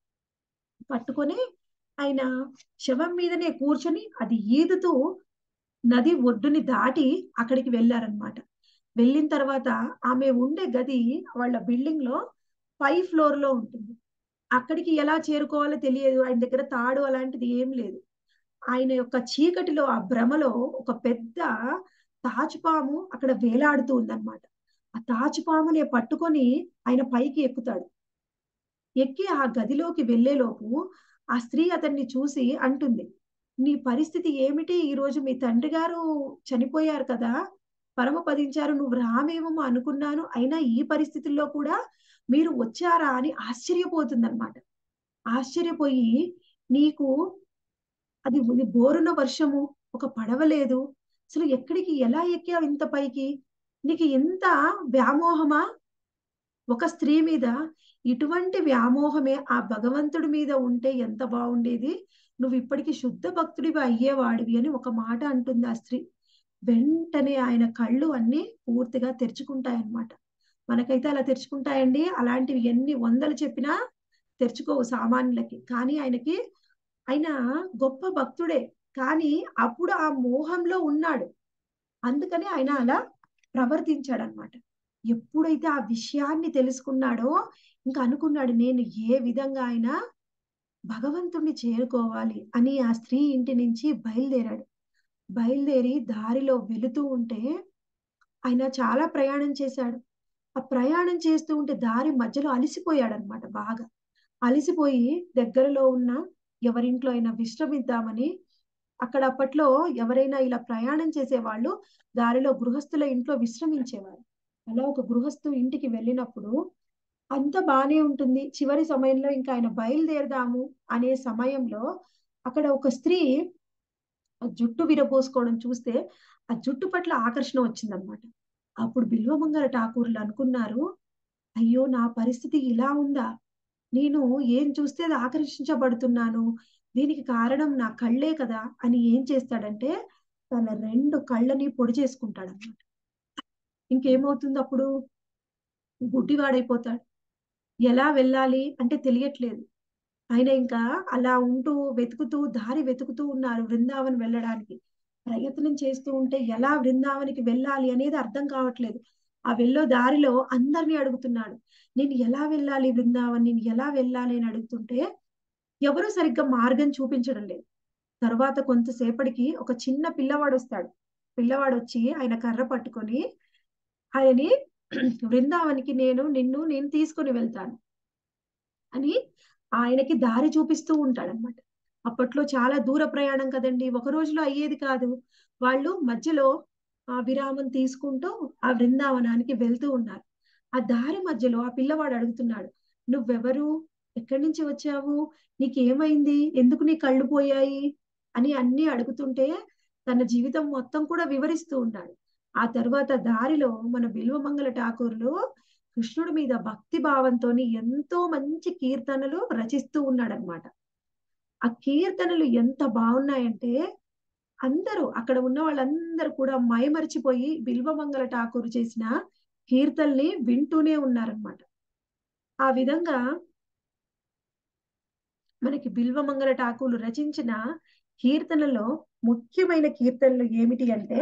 పట్టుకొని ఆయన శవం మీదనే కూర్చొని అది ఈదుతూ నది ఒడ్డుని దాటి అక్కడికి వెళ్ళారనమాట వెళ్ళిన తర్వాత ఆమె ఉండే గది వాళ్ళ బిల్డింగ్ లో ఫైవ్ ఫ్లోర్ లో ఉంటుంది అక్కడికి ఎలా చేరుకోవాలో తెలియదు ఆయన దగ్గర తాడు అలాంటిది ఏం లేదు ఆయన యొక్క చీకటిలో ఆ భ్రమలో ఒక పెద్ద తాచుపాము అక్కడ వేలాడుతూ ఉందన్నమాట ఆ తాచుపాముని పట్టుకొని ఆయన పైకి ఎక్కుతాడు ఎక్కి ఆ గదిలోకి వెళ్లేలోపు ఆ స్త్రీ అతన్ని చూసి అంటుంది నీ పరిస్థితి ఏమిటి ఈ రోజు మీ తండ్రి గారు చనిపోయారు కదా పరమపదించారు నువ్వు రామేమో అనుకున్నాను అయినా ఈ పరిస్థితుల్లో కూడా మీరు వచ్చారా అని ఆశ్చర్యపోతుందన్నమాట ఆశ్చర్యపోయి నీకు అది బోరున వర్షము ఒక పడవ లేదు అసలు ఎక్కడికి ఎలా ఎక్కావు ఇంత పైకి నీకు ఎంత వ్యామోహమా ఒక స్త్రీ మీద ఇటువంటి వ్యామోహమే ఆ భగవంతుడి మీద ఉంటే ఎంత బాగుండేది నువ్వు ఇప్పటికి శుద్ధ భక్తుడివి అయ్యేవాడివి అని ఒక మాట అంటుంది ఆ స్త్రీ వెంటనే ఆయన కళ్ళు అన్ని పూర్తిగా తెరుచుకుంటాయన్నమాట మనకైతే అలా తెరుచుకుంటాయండి అలాంటివి ఎన్ని వందలు చెప్పినా తెరుచుకోవు సామాన్యులకి కానీ ఆయనకి ఆయన గొప్ప భక్తుడే కానీ అప్పుడు ఆ మోహంలో ఉన్నాడు అందుకని ఆయన అలా ప్రవర్తించాడు అనమాట ఎప్పుడైతే ఆ విషయాన్ని తెలుసుకున్నాడో ఇంకా అనుకున్నాడు నేను ఏ విధంగా ఆయన భగవంతుణ్ణి చేరుకోవాలి అని ఆ స్త్రీ ఇంటి నుంచి బయలుదేరాడు బయలుదేరి దారిలో వెళుతూ ఉంటే ఆయన చాలా ప్రయాణం చేశాడు ఆ ప్రయాణం చేస్తూ ఉంటే దారి మధ్యలో అలసిపోయాడు అనమాట బాగా అలసిపోయి దగ్గరలో ఉన్న ఎవరింట్లో అయినా విశ్రమిద్దామని అక్కడ అప్పట్లో ఎవరైనా ఇలా ప్రయాణం చేసేవాళ్ళు దారిలో గృహస్థుల ఇంట్లో విశ్రమించేవారు అలా ఒక గృహస్థు ఇంటికి వెళ్ళినప్పుడు అంత బానే ఉంటుంది చివరి సమయంలో ఇంకా ఆయన బయలుదేరదాము అనే సమయంలో అక్కడ ఒక స్త్రీ జుట్టు విరబోసుకోవడం చూస్తే ఆ జుట్టు పట్ల ఆకర్షణ వచ్చిందనమాట అప్పుడు బిల్వమంగళ ఠాకూర్లు అనుకున్నారు అయ్యో నా పరిస్థితి ఇలా ఉందా నేను ఏం చూస్తే అది ఆకర్షించబడుతున్నాను దీనికి కారణం నా కళ్ళే కదా అని ఏం చేస్తాడంటే తన రెండు కళ్ళని పొడి చేసుకుంటాడు అనమాట ఇంకేమవుతుంది అప్పుడు గుడ్డివాడైపోతాడు ఎలా వెళ్ళాలి అంటే తెలియట్లేదు ఆయన ఇంకా అలా ఉంటూ వెతుకుతూ దారి వెతుకుతూ ఉన్నారు బృందావన్ వెళ్ళడానికి ప్రయత్నం చేస్తూ ఉంటే ఎలా బృందావనికి వెళ్ళాలి అనేది అర్థం కావట్లేదు ఆ వెళ్ళో దారిలో అందరినీ అడుగుతున్నాడు నేను ఎలా వెళ్ళాలి బృందావన్ నేను ఎలా వెళ్ళాలి అని అడుగుతుంటే ఎవరు సరిగ్గా మార్గం చూపించడం లేదు తర్వాత కొంతసేపటికి ఒక చిన్న పిల్లవాడు వస్తాడు పిల్లవాడు వచ్చి ఆయన కర్ర పట్టుకొని ఆయనని బృందావనికి నేను నిన్ను నేను తీసుకొని వెళ్తాను అని ఆయనకి దారి చూపిస్తూ ఉంటాడనమాట అప్పట్లో చాలా దూర ప్రయాణం కదండి ఒక రోజులో అయ్యేది కాదు వాళ్ళు మధ్యలో ఆ విరామం తీసుకుంటూ ఆ బృందావనానికి వెళ్తూ ఉన్నారు ఆ దారి మధ్యలో ఆ పిల్లవాడు అడుగుతున్నాడు నువ్వెవరు ఎక్కడి నుంచి వచ్చావు నీకేమైంది ఎందుకు నీ కళ్ళు పోయాయి అని అన్ని అడుగుతుంటే తన జీవితం మొత్తం కూడా వివరిస్తూ ఉన్నాడు ఆ తర్వాత దారిలో మన బిల్వమంగళ ఠాకూర్లు కృష్ణుడి మీద భక్తి భావంతో ఎంతో మంచి కీర్తనలు రచిస్తూ ఉన్నాడనమాట ఆ కీర్తనలు ఎంత బాగున్నాయంటే అందరూ అక్కడ ఉన్న వాళ్ళందరూ కూడా మైమరిచిపోయి బిల్వమంగళ ఠాకూరు చేసిన కీర్తనల్ని వింటూనే ఉన్నారనమాట ఆ విధంగా మనకి బిల్వమంగళ ఠాకూరు రచించిన కీర్తనలో ముఖ్యమైన కీర్తనలు ఏమిటి అంటే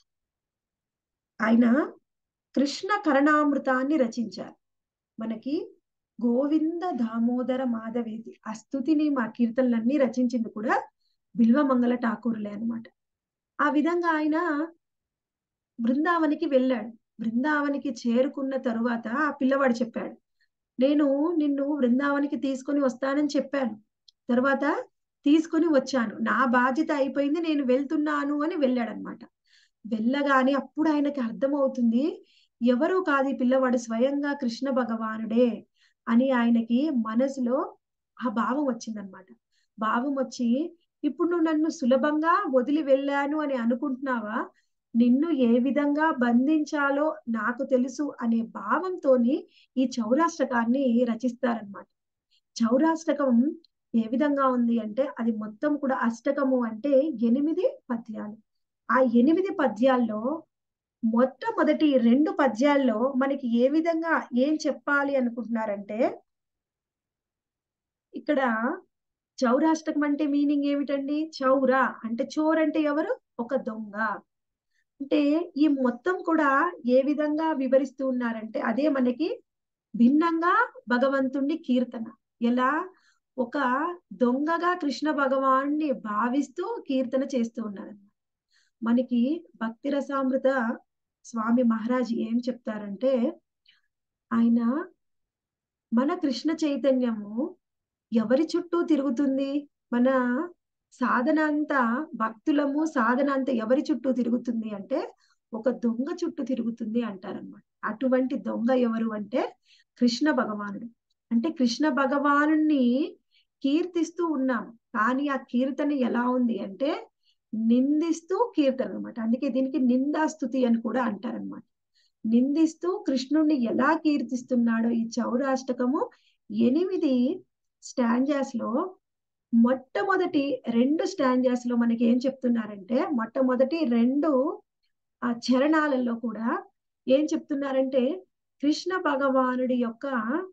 ఆయన కృష్ణ కరణామృతాన్ని రచించారు మనకి గోవింద దామోదర మాధవేది ఆ స్థుతిని మా కీర్తనలన్నీ రచించింది కూడా బిల్వమంగళ ఠాకూరులే అనమాట ఆ విధంగా ఆయన బృందావనికి వెళ్ళాడు బృందావనికి చేరుకున్న తరువాత ఆ పిల్లవాడు చెప్పాడు నేను నిన్ను బృందావనికి తీసుకొని వస్తానని చెప్పాను తర్వాత తీసుకొని వచ్చాను నా బాధ్యత అయిపోయింది నేను వెళ్తున్నాను అని వెళ్ళాడనమాట వెళ్ళగానే అప్పుడు ఆయనకి అర్థమవుతుంది ఎవరూ కాదు ఈ పిల్లవాడు స్వయంగా కృష్ణ భగవానుడే అని ఆయనకి మనసులో ఆ భావం వచ్చిందనమాట భావం వచ్చి ఇప్పుడు నువ్వు నన్ను సులభంగా వదిలి వెళ్ళాను అని అనుకుంటున్నావా నిన్ను ఏ విధంగా బంధించాలో నాకు తెలుసు అనే భావంతోని ఈ చౌరాష్టకాన్ని రచిస్తారనమాట చౌరాష్టకం ఏ విధంగా ఉంది అంటే అది మొత్తం కూడా అష్టకము అంటే ఎనిమిది పద్యాలు ఆ ఎనిమిది పద్యాల్లో మొట్టమొదటి రెండు పద్యాల్లో మనకి ఏ విధంగా ఏం చెప్పాలి అనుకుంటున్నారంటే ఇక్కడ చౌరాష్టకం అంటే మీనింగ్ ఏమిటండి చౌరా అంటే చోర్ అంటే ఎవరు ఒక దొంగ అంటే ఈ మొత్తం కూడా ఏ విధంగా వివరిస్తూ ఉన్నారంటే అదే మనకి భిన్నంగా భగవంతుణ్ణి కీర్తన ఎలా ఒక దొంగగా కృష్ణ భగవాన్ని భావిస్తూ కీర్తన చేస్తూ ఉన్నారు మనకి భక్తి రసామృత స్వామి మహారాజ్ ఏం చెప్తారంటే ఆయన మన కృష్ణ చైతన్యము ఎవరి చుట్టూ తిరుగుతుంది మన సాధన అంతా భక్తులము సాధన అంతా ఎవరి చుట్టూ తిరుగుతుంది అంటే ఒక దొంగ చుట్టూ తిరుగుతుంది అంటారనమాట అటువంటి దొంగ ఎవరు అంటే కృష్ణ భగవానుడు అంటే కృష్ణ భగవానుణ్ణి కీర్తిస్తూ ఉన్నాం కానీ ఆ కీర్తన ఎలా ఉంది అంటే నిందిస్తూ కీర్తన అనమాట అందుకే దీనికి నిందాస్తుతి అని కూడా అంటారనమాట నిందిస్తూ కృష్ణుణ్ణి ఎలా కీర్తిస్తున్నాడో ఈ చౌరాష్టకము ఎనిమిది స్టాంజాస్ లో మొట్టమొదటి రెండు స్టాంజాస్ లో మనకి ఏం చెప్తున్నారంటే మొట్టమొదటి రెండు ఆ చరణాలలో కూడా ఏం చెప్తున్నారంటే కృష్ణ భగవానుడి యొక్క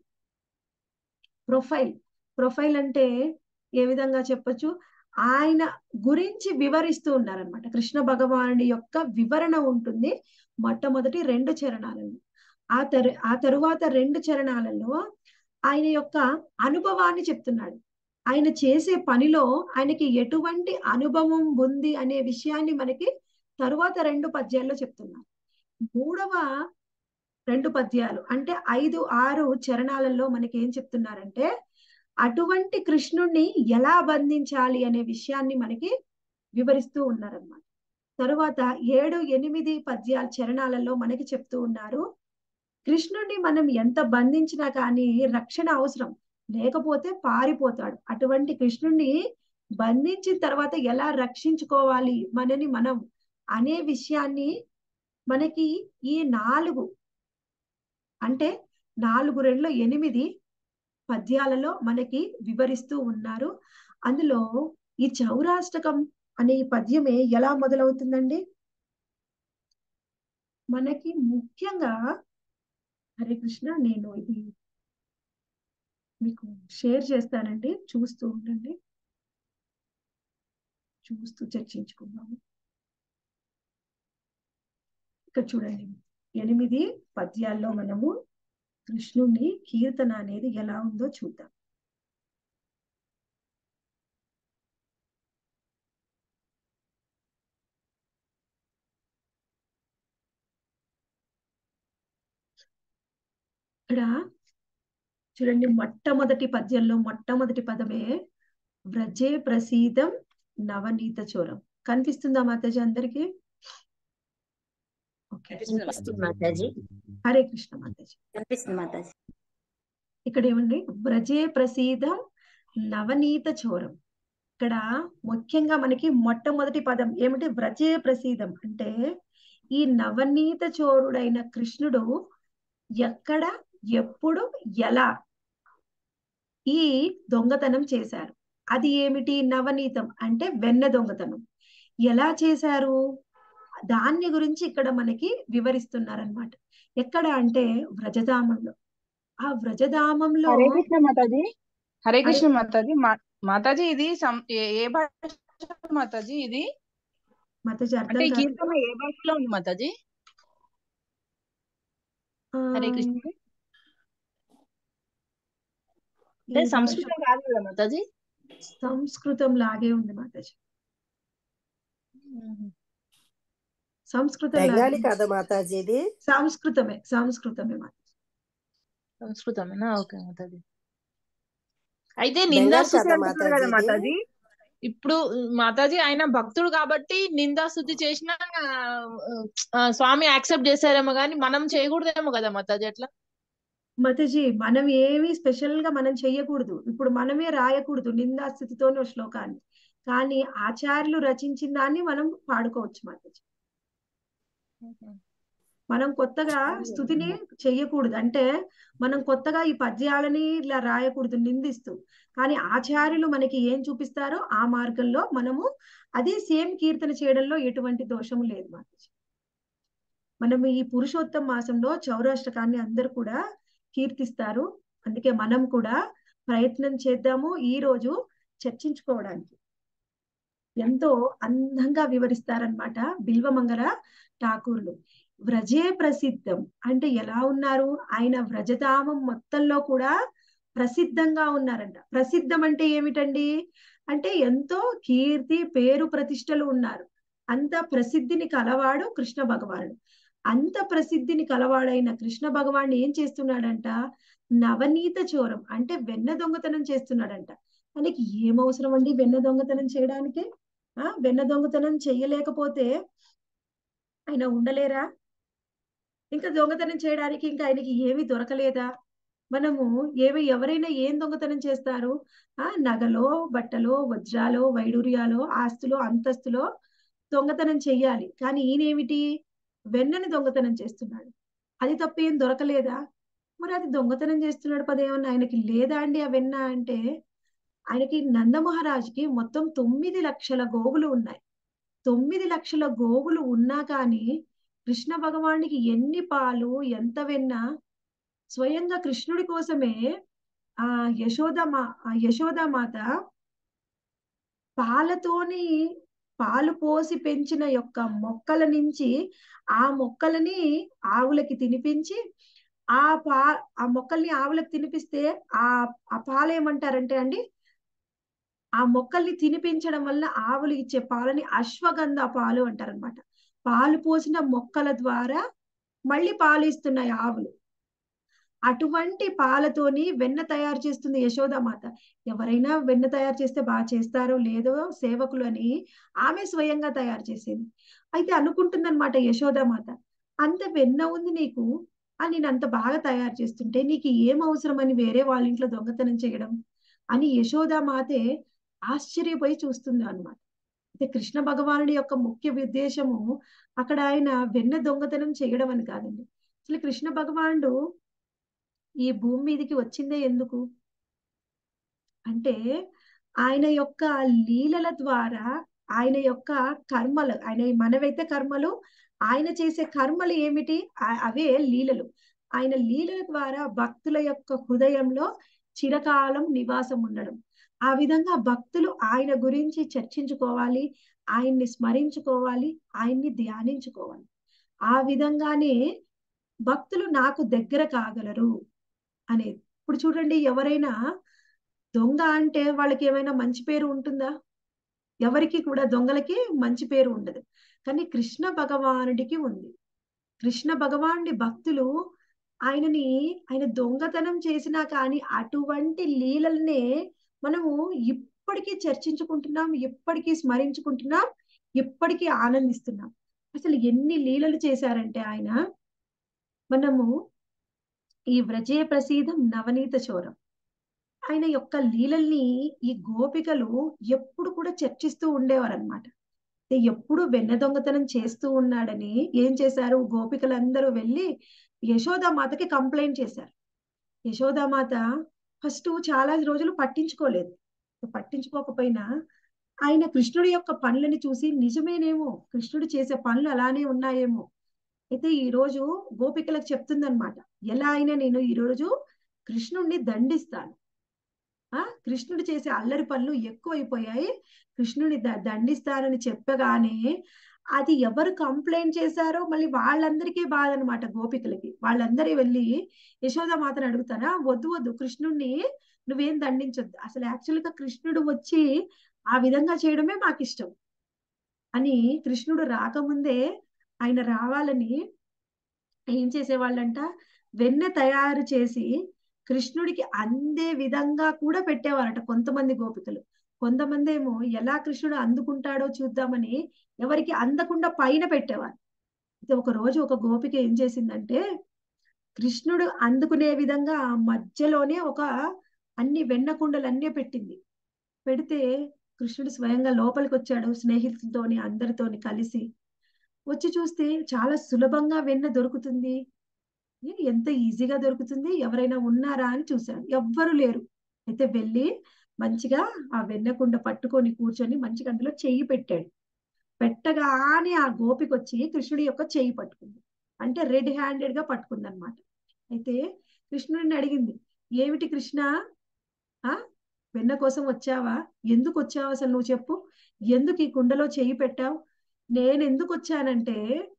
ప్రొఫైల్ ప్రొఫైల్ అంటే ఏ విధంగా చెప్పొచ్చు ఆయన గురించి వివరిస్తూ ఉన్నారనమాట కృష్ణ భగవానుడి యొక్క వివరణ ఉంటుంది మొట్టమొదటి రెండు చరణాలలో ఆ తరు ఆ తరువాత రెండు చరణాలలో ఆయన యొక్క అనుభవాన్ని చెప్తున్నాడు ఆయన చేసే పనిలో ఆయనకి ఎటువంటి అనుభవం ఉంది అనే విషయాన్ని మనకి తరువాత రెండు పద్యాల్లో చెప్తున్నారు మూడవ రెండు పద్యాలు అంటే ఐదు ఆరు చరణాలలో మనకి ఏం చెప్తున్నారంటే అటువంటి కృష్ణుణ్ణి ఎలా బంధించాలి అనే విషయాన్ని మనకి వివరిస్తూ ఉన్నారన్నమాట తరువాత ఏడు ఎనిమిది పద్యాల చరణాలలో మనకి చెప్తూ ఉన్నారు కృష్ణుడిని మనం ఎంత బంధించినా కానీ రక్షణ అవసరం లేకపోతే పారిపోతాడు అటువంటి కృష్ణుడిని బంధించిన తర్వాత ఎలా రక్షించుకోవాలి మనని మనం అనే విషయాన్ని మనకి ఈ నాలుగు అంటే నాలుగు రెండు ఎనిమిది పద్యాలలో మనకి వివరిస్తూ ఉన్నారు అందులో ఈ చౌరాష్టకం అనే ఈ పద్యమే ఎలా మొదలవుతుందండి మనకి ముఖ్యంగా హరే కృష్ణ నేను ఇది మీకు షేర్ చేస్తానండి చూస్తూ ఉండండి చూస్తూ చర్చించుకుందాము ఇక్కడ చూడండి ఎనిమిది పద్యాల్లో మనము కృష్ణుని కీర్తన అనేది ఎలా ఉందో చూద్దాం ఇక్కడ చూడండి మొట్టమొదటి పద్యంలో మొట్టమొదటి పదమే వ్రజే ప్రసీదం నవనీత చోరం కనిపిస్తుందా మాతాజీ అందరికి ఓకే కనిపిస్తుంది మాతాజీ హరే కృష్ణ మాతాజీ కనిపిస్తుంది మాతాజీ ఇక్కడ ఏమండి వ్రజే ప్రసీదం నవనీత చోరం ఇక్కడ ముఖ్యంగా మనకి మొట్టమొదటి పదం ఏమిటి వ్రజే ప్రసీదం అంటే ఈ నవనీత చోరుడైన కృష్ణుడు ఎక్కడ ఎప్పుడు ఎలా ఈ దొంగతనం చేశారు అది ఏమిటి నవనీతం అంటే వెన్న దొంగతనం ఎలా చేశారు దాన్ని గురించి ఇక్కడ మనకి వివరిస్తున్నారనమాట ఎక్కడ అంటే వ్రజధామంలో ఆ వ్రజధామంలో హరే కృష్ణ మాతాజీ హరే హరే కృష్ణ మాతాజీ మా మాతాజీ ఇది సం- ఏ ఏ భాష మాతాజీ ఇది మతజి అంటే అర్థం ఈ కాదు కీర్తన ఏ భాషలో ఉంది మాతాజీ ఆ, హరే కృష్ణ ఈ అంటే భాష సంస్కృతం కాదు కదా మాతాజీ సంస్కృతం లాగే ఉంది మాతాజీ సంస్కృతం లాగే బెంగాలీ ఉంది కదా మాతాజీ ఇది సంస్కృతమే సంస్కృతమే మాతాజీ సంస్కృతమేనా ఓకే మాతాజీ అయితే బెంగాలీ నిందాస్తుతి కదా అంటున్నారు కదా మాతాజీ ఇది మాతాజీ ఇప్పుడు మాతాజీ ఆయన భక్తుడు కాబట్టి నిందాస్తుతి చేసిన స్వామి యాక్సెప్ట్ చేశారేమో కానీ మనం చేయకూడదేమో కదా మాతాజీ అట్లా మతజీ మనం ఏమి స్పెషల్ గా మనం చెయ్యకూడదు ఇప్పుడు మనమే రాయకూడదు నిందాస్థితితోని శ్లోకాన్ని కానీ ఆచార్యులు రచించిన దాన్ని మనం పాడుకోవచ్చు మాతజీ మనం కొత్తగా స్థుతిని చెయ్యకూడదు అంటే మనం కొత్తగా ఈ పద్యాలని ఇలా రాయకూడదు నిందిస్తూ కానీ ఆచార్యులు మనకి ఏం చూపిస్తారో ఆ మార్గంలో మనము అదే సేమ్ కీర్తన చేయడంలో ఎటువంటి దోషము లేదు మాతాజీ మనం ఈ పురుషోత్తమ మాసంలో చౌరాష్టకాన్ని అందరూ కూడా కీర్తిస్తారు అందుకే మనం కూడా ప్రయత్నం చేద్దాము ఈ రోజు చర్చించుకోవడానికి ఎంతో అందంగా వివరిస్తారనమాట బిల్వమంగళ ఠాకూర్లు వ్రజే ప్రసిద్ధం అంటే ఎలా ఉన్నారు ఆయన వ్రజధామం మొత్తంలో కూడా ప్రసిద్ధంగా ఉన్నారంట ప్రసిద్ధం అంటే ఏమిటండి అంటే ఎంతో కీర్తి పేరు ప్రతిష్టలు ఉన్నారు అంత ప్రసిద్ధిని కలవాడు కృష్ణ భగవానుడు అంత ప్రసిద్ధిని కలవాడైన కృష్ణ భగవాన్ ఏం చేస్తున్నాడంట నవనీత చోరం అంటే వెన్న దొంగతనం చేస్తున్నాడంట ఆయనకి ఏం అవసరం అండి వెన్న దొంగతనం చేయడానికి ఆ వెన్న దొంగతనం చెయ్యలేకపోతే ఆయన ఉండలేరా ఇంకా దొంగతనం చేయడానికి ఇంకా ఆయనకి ఏమీ దొరకలేదా మనము ఏమి ఎవరైనా ఏం దొంగతనం చేస్తారు ఆ నగలో బట్టలో వజ్రాలో వైడూర్యాలో ఆస్తులో అంతస్తులో దొంగతనం చెయ్యాలి కానీ ఈయనేమిటి వెన్నని దొంగతనం చేస్తున్నాడు అది తప్ప ఏం దొరకలేదా మరి అది దొంగతనం చేస్తున్నాడు పదేమన్నా ఆయనకి లేదా అండి ఆ వెన్న అంటే ఆయనకి నందమహారాజుకి మొత్తం తొమ్మిది లక్షల గోవులు ఉన్నాయి తొమ్మిది లక్షల గోవులు ఉన్నా కానీ కృష్ణ భగవానికి ఎన్ని పాలు ఎంత వెన్న స్వయంగా కృష్ణుడి కోసమే ఆ యశోదమా ఆ యశోదామాత పాలతోని పాలు పోసి పెంచిన యొక్క మొక్కల నుంచి ఆ మొక్కలని ఆవులకి తినిపించి ఆ పా ఆ మొక్కల్ని ఆవులకు తినిపిస్తే ఆ ఆ పాలు ఏమంటారంటే అండి ఆ మొక్కల్ని తినిపించడం వల్ల ఆవులు ఇచ్చే పాలని అశ్వగంధ పాలు అంటారనమాట పాలు పోసిన మొక్కల ద్వారా మళ్ళీ పాలు ఇస్తున్నాయి ఆవులు అటువంటి పాలతోని వెన్న తయారు చేస్తుంది యశోదామాత ఎవరైనా వెన్న తయారు చేస్తే బాగా చేస్తారో లేదో సేవకులు అని ఆమె స్వయంగా తయారు చేసింది అయితే అనుకుంటుందన్నమాట యశోదామాత అంత వెన్న ఉంది నీకు అని నేను అంత బాగా తయారు చేస్తుంటే నీకు ఏం అవసరం అని వేరే వాళ్ళ ఇంట్లో దొంగతనం చేయడం అని యశోదామాతే ఆశ్చర్యపోయి చూస్తుంది అనమాట అయితే కృష్ణ భగవానుడి యొక్క ముఖ్య ఉద్దేశము అక్కడ ఆయన వెన్న దొంగతనం చేయడం అని కాదండి అసలు కృష్ణ భగవానుడు ఈ భూమి మీదకి వచ్చిందే ఎందుకు అంటే ఆయన యొక్క లీలల ద్వారా ఆయన యొక్క కర్మలు ఆయన మనవైతే కర్మలు ఆయన చేసే కర్మలు ఏమిటి ఆ- అవే లీలలు ఆయన లీలల ద్వారా భక్తుల యొక్క హృదయంలో చిరకాలం నివాసం ఉండడం ఆ విధంగా భక్తులు ఆయన గురించి చర్చించుకోవాలి ఆయన్ని స్మరించుకోవాలి ఆయన్ని ధ్యానించుకోవాలి ఆ విధంగానే భక్తులు నాకు దగ్గర కాగలరు అనేది ఇప్పుడు చూడండి ఎవరైనా దొంగ అంటే వాళ్ళకి ఏమైనా మంచి పేరు ఉంటుందా ఎవరికి కూడా దొంగలకి మంచి పేరు ఉండదు కానీ కృష్ణ భగవానుడికి ఉంది కృష్ణ భగవానుడి భక్తులు ఆయనని ఆయన దొంగతనం చేసినా కానీ అటువంటి లీలల్నే మనము ఇప్పటికీ చర్చించుకుంటున్నాం ఇప్పటికీ స్మరించుకుంటున్నాం ఇప్పటికీ ఆనందిస్తున్నాం అసలు ఎన్ని లీలలు చేశారంటే ఆయన మనము ఈ వ్రజే ప్రసీదం నవనీత చోరం ఆయన యొక్క లీలల్ని ఈ గోపికలు ఎప్పుడు కూడా చర్చిస్తూ ఉండేవారు అనమాట ఎప్పుడు వెన్న దొంగతనం చేస్తూ ఉన్నాడని ఏం చేశారు గోపికలందరూ వెళ్ళి యశోదామాతకి కంప్లైంట్ చేశారు యశోదామాత ఫస్ట్ చాలా రోజులు పట్టించుకోలేదు పట్టించుకోకపోయినా ఆయన కృష్ణుడి యొక్క పనులని చూసి నిజమేనేమో కృష్ణుడు చేసే పనులు అలానే ఉన్నాయేమో అయితే ఈ రోజు గోపికలకు చెప్తుందన్నమాట ఎలా అయినా నేను ఈ రోజు కృష్ణుడిని దండిస్తాను ఆ కృష్ణుడు చేసే అల్లరి పనులు ఎక్కువైపోయాయి కృష్ణుని ద- దండిస్తానని చెప్పగానే అది ఎవరు కంప్లైంట్ చేశారో మళ్ళీ వాళ్ళందరికీ బాధ అనమాట గోపికలకి వాళ్ళందరూ వెళ్ళి యశోదామాతను అడుగుతారా వద్దు వద్దు కృష్ణుడిని నువ్వేం దండించొద్దు అసలు యాక్చువల్ గా కృష్ణుడు వచ్చి ఆ విధంగా చేయడమే మాకు ఇష్టం అని కృష్ణుడు రాకముందే ఆయన రావాలని ఏం చేసేవాళ్ళంట వెన్న తయారు చేసి కృష్ణుడికి అందే విధంగా కూడా పెట్టేవారట కొంతమంది గోపికలు కొంతమంది ఏమో ఎలా కృష్ణుడు అందుకుంటాడో చూద్దామని ఎవరికి అందకుండా పైన పెట్టేవారు అయితే ఒక రోజు ఒక గోపిక ఏం చేసిందంటే కృష్ణుడు అందుకునే విధంగా ఆ మధ్యలోనే ఒక అన్ని వెన్న కుండలన్నీ పెట్టింది పెడితే కృష్ణుడు స్వయంగా లోపలికి వచ్చాడు స్నేహితులతోని అందరితోని కలిసి వచ్చి చూస్తే చాలా సులభంగా వెన్న దొరుకుతుంది ఏ, ఎంత ఈజీగా దొరుకుతుంది ఎవరైనా ఉన్నారా అని చూశాడు ఎవ్వరు లేరు అయితే వెళ్ళి మంచిగా ఆ వెన్నకుండ పట్టుకొని కూర్చొని మంచిగా అందులో చెయ్యి పెట్టాడు పెట్టగానే ఆ గోపిక వచ్చి కృష్ణుడి యొక్క చెయ్యి పట్టుకుంది అంటే రెడ్ హ్యాండెడ్ గా పట్టుకుంది అనమాట అయితే కృష్ణుడిని అడిగింది ఏమిటి కృష్ణ ఆ వెన్న కోసం వచ్చావా ఎందుకు వచ్చావు అసలు నువ్వు చెప్పు ఎందుకు ఈ కుండలో చెయ్యి పెట్టావు నేను ఎందుకు వచ్చానంటే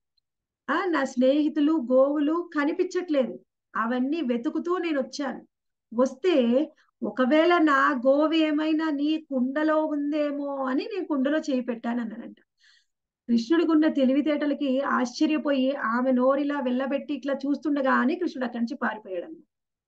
ఆ నా స్నేహితులు గోవులు కనిపించట్లేదు అవన్నీ వెతుకుతూ నేను వచ్చాను వస్తే ఒకవేళ నా గోవు ఏమైనా నీ కుండలో ఉందేమో అని నేను కుండలో చేయి పెట్టాను అన్నాడంట కృష్ణుడికి ఉన్న తెలివితేటలకి ఆశ్చర్యపోయి ఆమె నోరిలా వెళ్ళబెట్టి ఇట్లా చూస్తుండగానే కృష్ణుడు అక్కడి నుంచి పారిపోయాడు అన్నమాట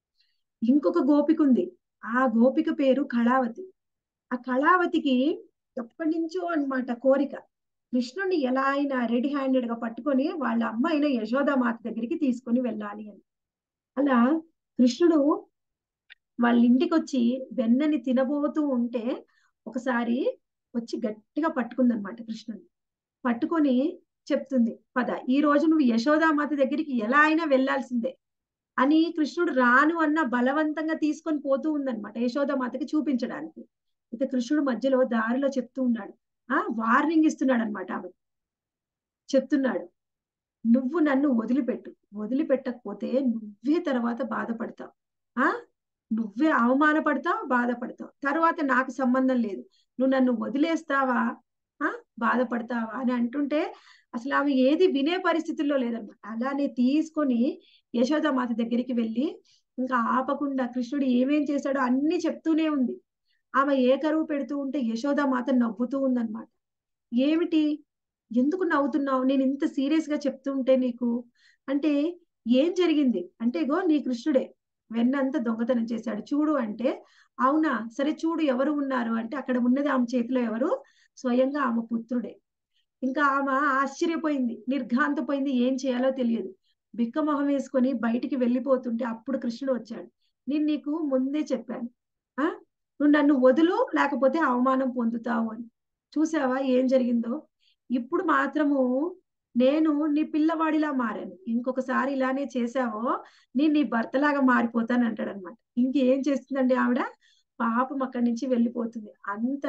ఇంకొక గోపిక ఉంది ఆ గోపిక పేరు కళావతి ఆ కళావతికి ఎప్పటి నుంచో అన్నమాట కోరిక కృష్ణుడిని ఎలా అయినా రెడీ హ్యాండెడ్ గా పట్టుకొని వాళ్ళ అమ్మ అయిన యశోదామాత దగ్గరికి తీసుకొని వెళ్ళాలి అని అలా కృష్ణుడు వాళ్ళ ఇంటికి వచ్చి వెన్నని తినబోతూ ఉంటే ఒకసారి వచ్చి గట్టిగా పట్టుకుందనమాట కృష్ణుని పట్టుకొని చెప్తుంది పద ఈ రోజు నువ్వు యశోదామాత దగ్గరికి ఎలా అయినా వెళ్ళాల్సిందే అని కృష్ణుడు రాను అన్న బలవంతంగా తీసుకొని పోతూ ఉందన్నమాట యశోదామాతకి చూపించడానికి అయితే కృష్ణుడు మధ్యలో దారిలో చెప్తూ ఉన్నాడు ఆ వార్నింగ్ ఇస్తున్నాడు అనమాట ఆమె చెప్తున్నాడు నువ్వు నన్ను వదిలిపెట్టు వదిలిపెట్టకపోతే నువ్వే తర్వాత బాధపడతావు ఆ నువ్వే అవమానపడతావు బాధపడతావు తర్వాత నాకు సంబంధం లేదు నువ్వు నన్ను వదిలేస్తావా ఆ బాధపడతావా అని అంటుంటే అసలు ఆమె ఏది వినే పరిస్థితుల్లో లేదన్నమాట అలానే తీసుకొని యశోదామాత దగ్గరికి వెళ్ళి ఇంకా ఆపకుండా కృష్ణుడు ఏమేం చేశాడో అన్ని చెప్తూనే ఉంది ఆమె ఏ కరువు పెడుతూ ఉంటే యశోదామాత నవ్వుతూ ఉందన్నమాట ఏమిటి ఎందుకు నవ్వుతున్నావు నేను ఇంత సీరియస్ గా చెప్తూ ఉంటే నీకు అంటే ఏం జరిగింది అంటే ఇగో నీ కృష్ణుడే వెన్నంతా దొంగతనం చేశాడు చూడు అంటే అవునా సరే చూడు ఎవరు ఉన్నారు అంటే అక్కడ ఉన్నది ఆమె చేతిలో ఎవరు స్వయంగా ఆమె పుత్రుడే ఇంకా ఆమె ఆశ్చర్యపోయింది నిర్ఘాంతపోయింది ఏం చేయాలో తెలియదు బిక్క మొహం వేసుకొని బయటికి వెళ్ళిపోతుంటే అప్పుడు కృష్ణుడు వచ్చాడు నేను నీకు ముందే చెప్పాను ఆ నువ్వు నన్ను వదులు లేకపోతే అవమానం పొందుతావు అని చూసావా ఏం జరిగిందో ఇప్పుడు మాత్రము నేను నీ పిల్లవాడిలా మారాను ఇంకొకసారి ఇలానే చేసావో నేను నీ భర్తలాగా మారిపోతాను అంటాడు అనమాట ఇంకేం చేస్తుందండి ఆవిడ పాపం అక్కడి నుంచి వెళ్ళిపోతుంది అంత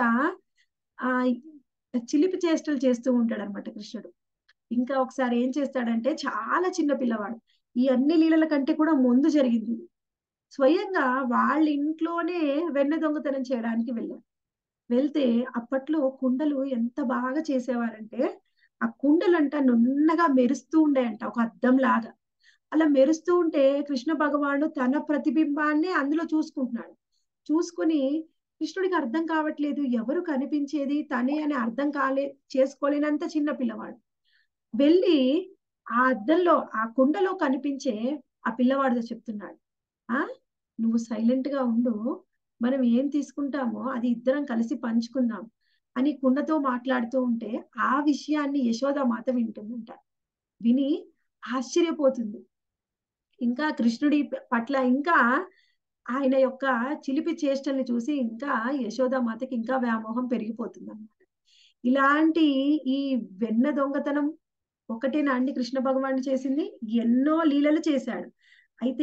ఆ చిలిపి చేష్టలు చేస్తూ ఉంటాడు అనమాట కృష్ణుడు ఇంకా ఒకసారి ఏం చేస్తాడంటే చాలా చిన్న పిల్లవాడు ఈ అన్ని లీలల కంటే కూడా ముందు జరిగింది ఇది. స్వయంగా వాళ్ళ ఇంట్లోనే వెన్న దొంగతనం చేయడానికి వెళ్ళాడు వెళ్తే అప్పట్లో కుండలు ఎంత బాగా చేసేవారంటే ఆ కుండలంట నున్నగా మెరుస్తూ ఉండేయంట ఒక అద్దం లాగా అలా మెరుస్తూ ఉంటే కృష్ణ భగవానుడు తన ప్రతిబింబాన్ని అందులో చూసుకుంటున్నాడు చూసుకొని కృష్ణుడికి అర్థం కావట్లేదు ఎవరు కనిపించేది తనే అని అర్థం కాలే చేసుకోలేనంత చిన్న పిల్లవాడు వెళ్ళి ఆ అద్దంలో ఆ కుండలో కనిపించే ఆ పిల్లవాడితో చెప్తున్నాడు ఆ నువ్వు సైలెంట్ గా ఉండు మనం ఏం తీసుకుంటామో అది ఇద్దరం కలిసి పంచుకుందాం అని కుండతో మాట్లాడుతూ ఉంటే ఆ విషయాన్ని యశోదామాత వింటుందంట విని ఆశ్చర్యపోతుంది ఇంకా కృష్ణుడి పట్ల ఇంకా ఆయన యొక్క చిలిపి చేష్టల్ని చూసి ఇంకా యశోదామాతకి ఇంకా వ్యామోహం పెరిగిపోతుంది అనమాట ఇలాంటి ఈ వెన్న దొంగతనం ఒకటేనా అండి కృష్ణ భగవానుడు చేసింది ఎన్నో లీలలు చేశాడు అయితే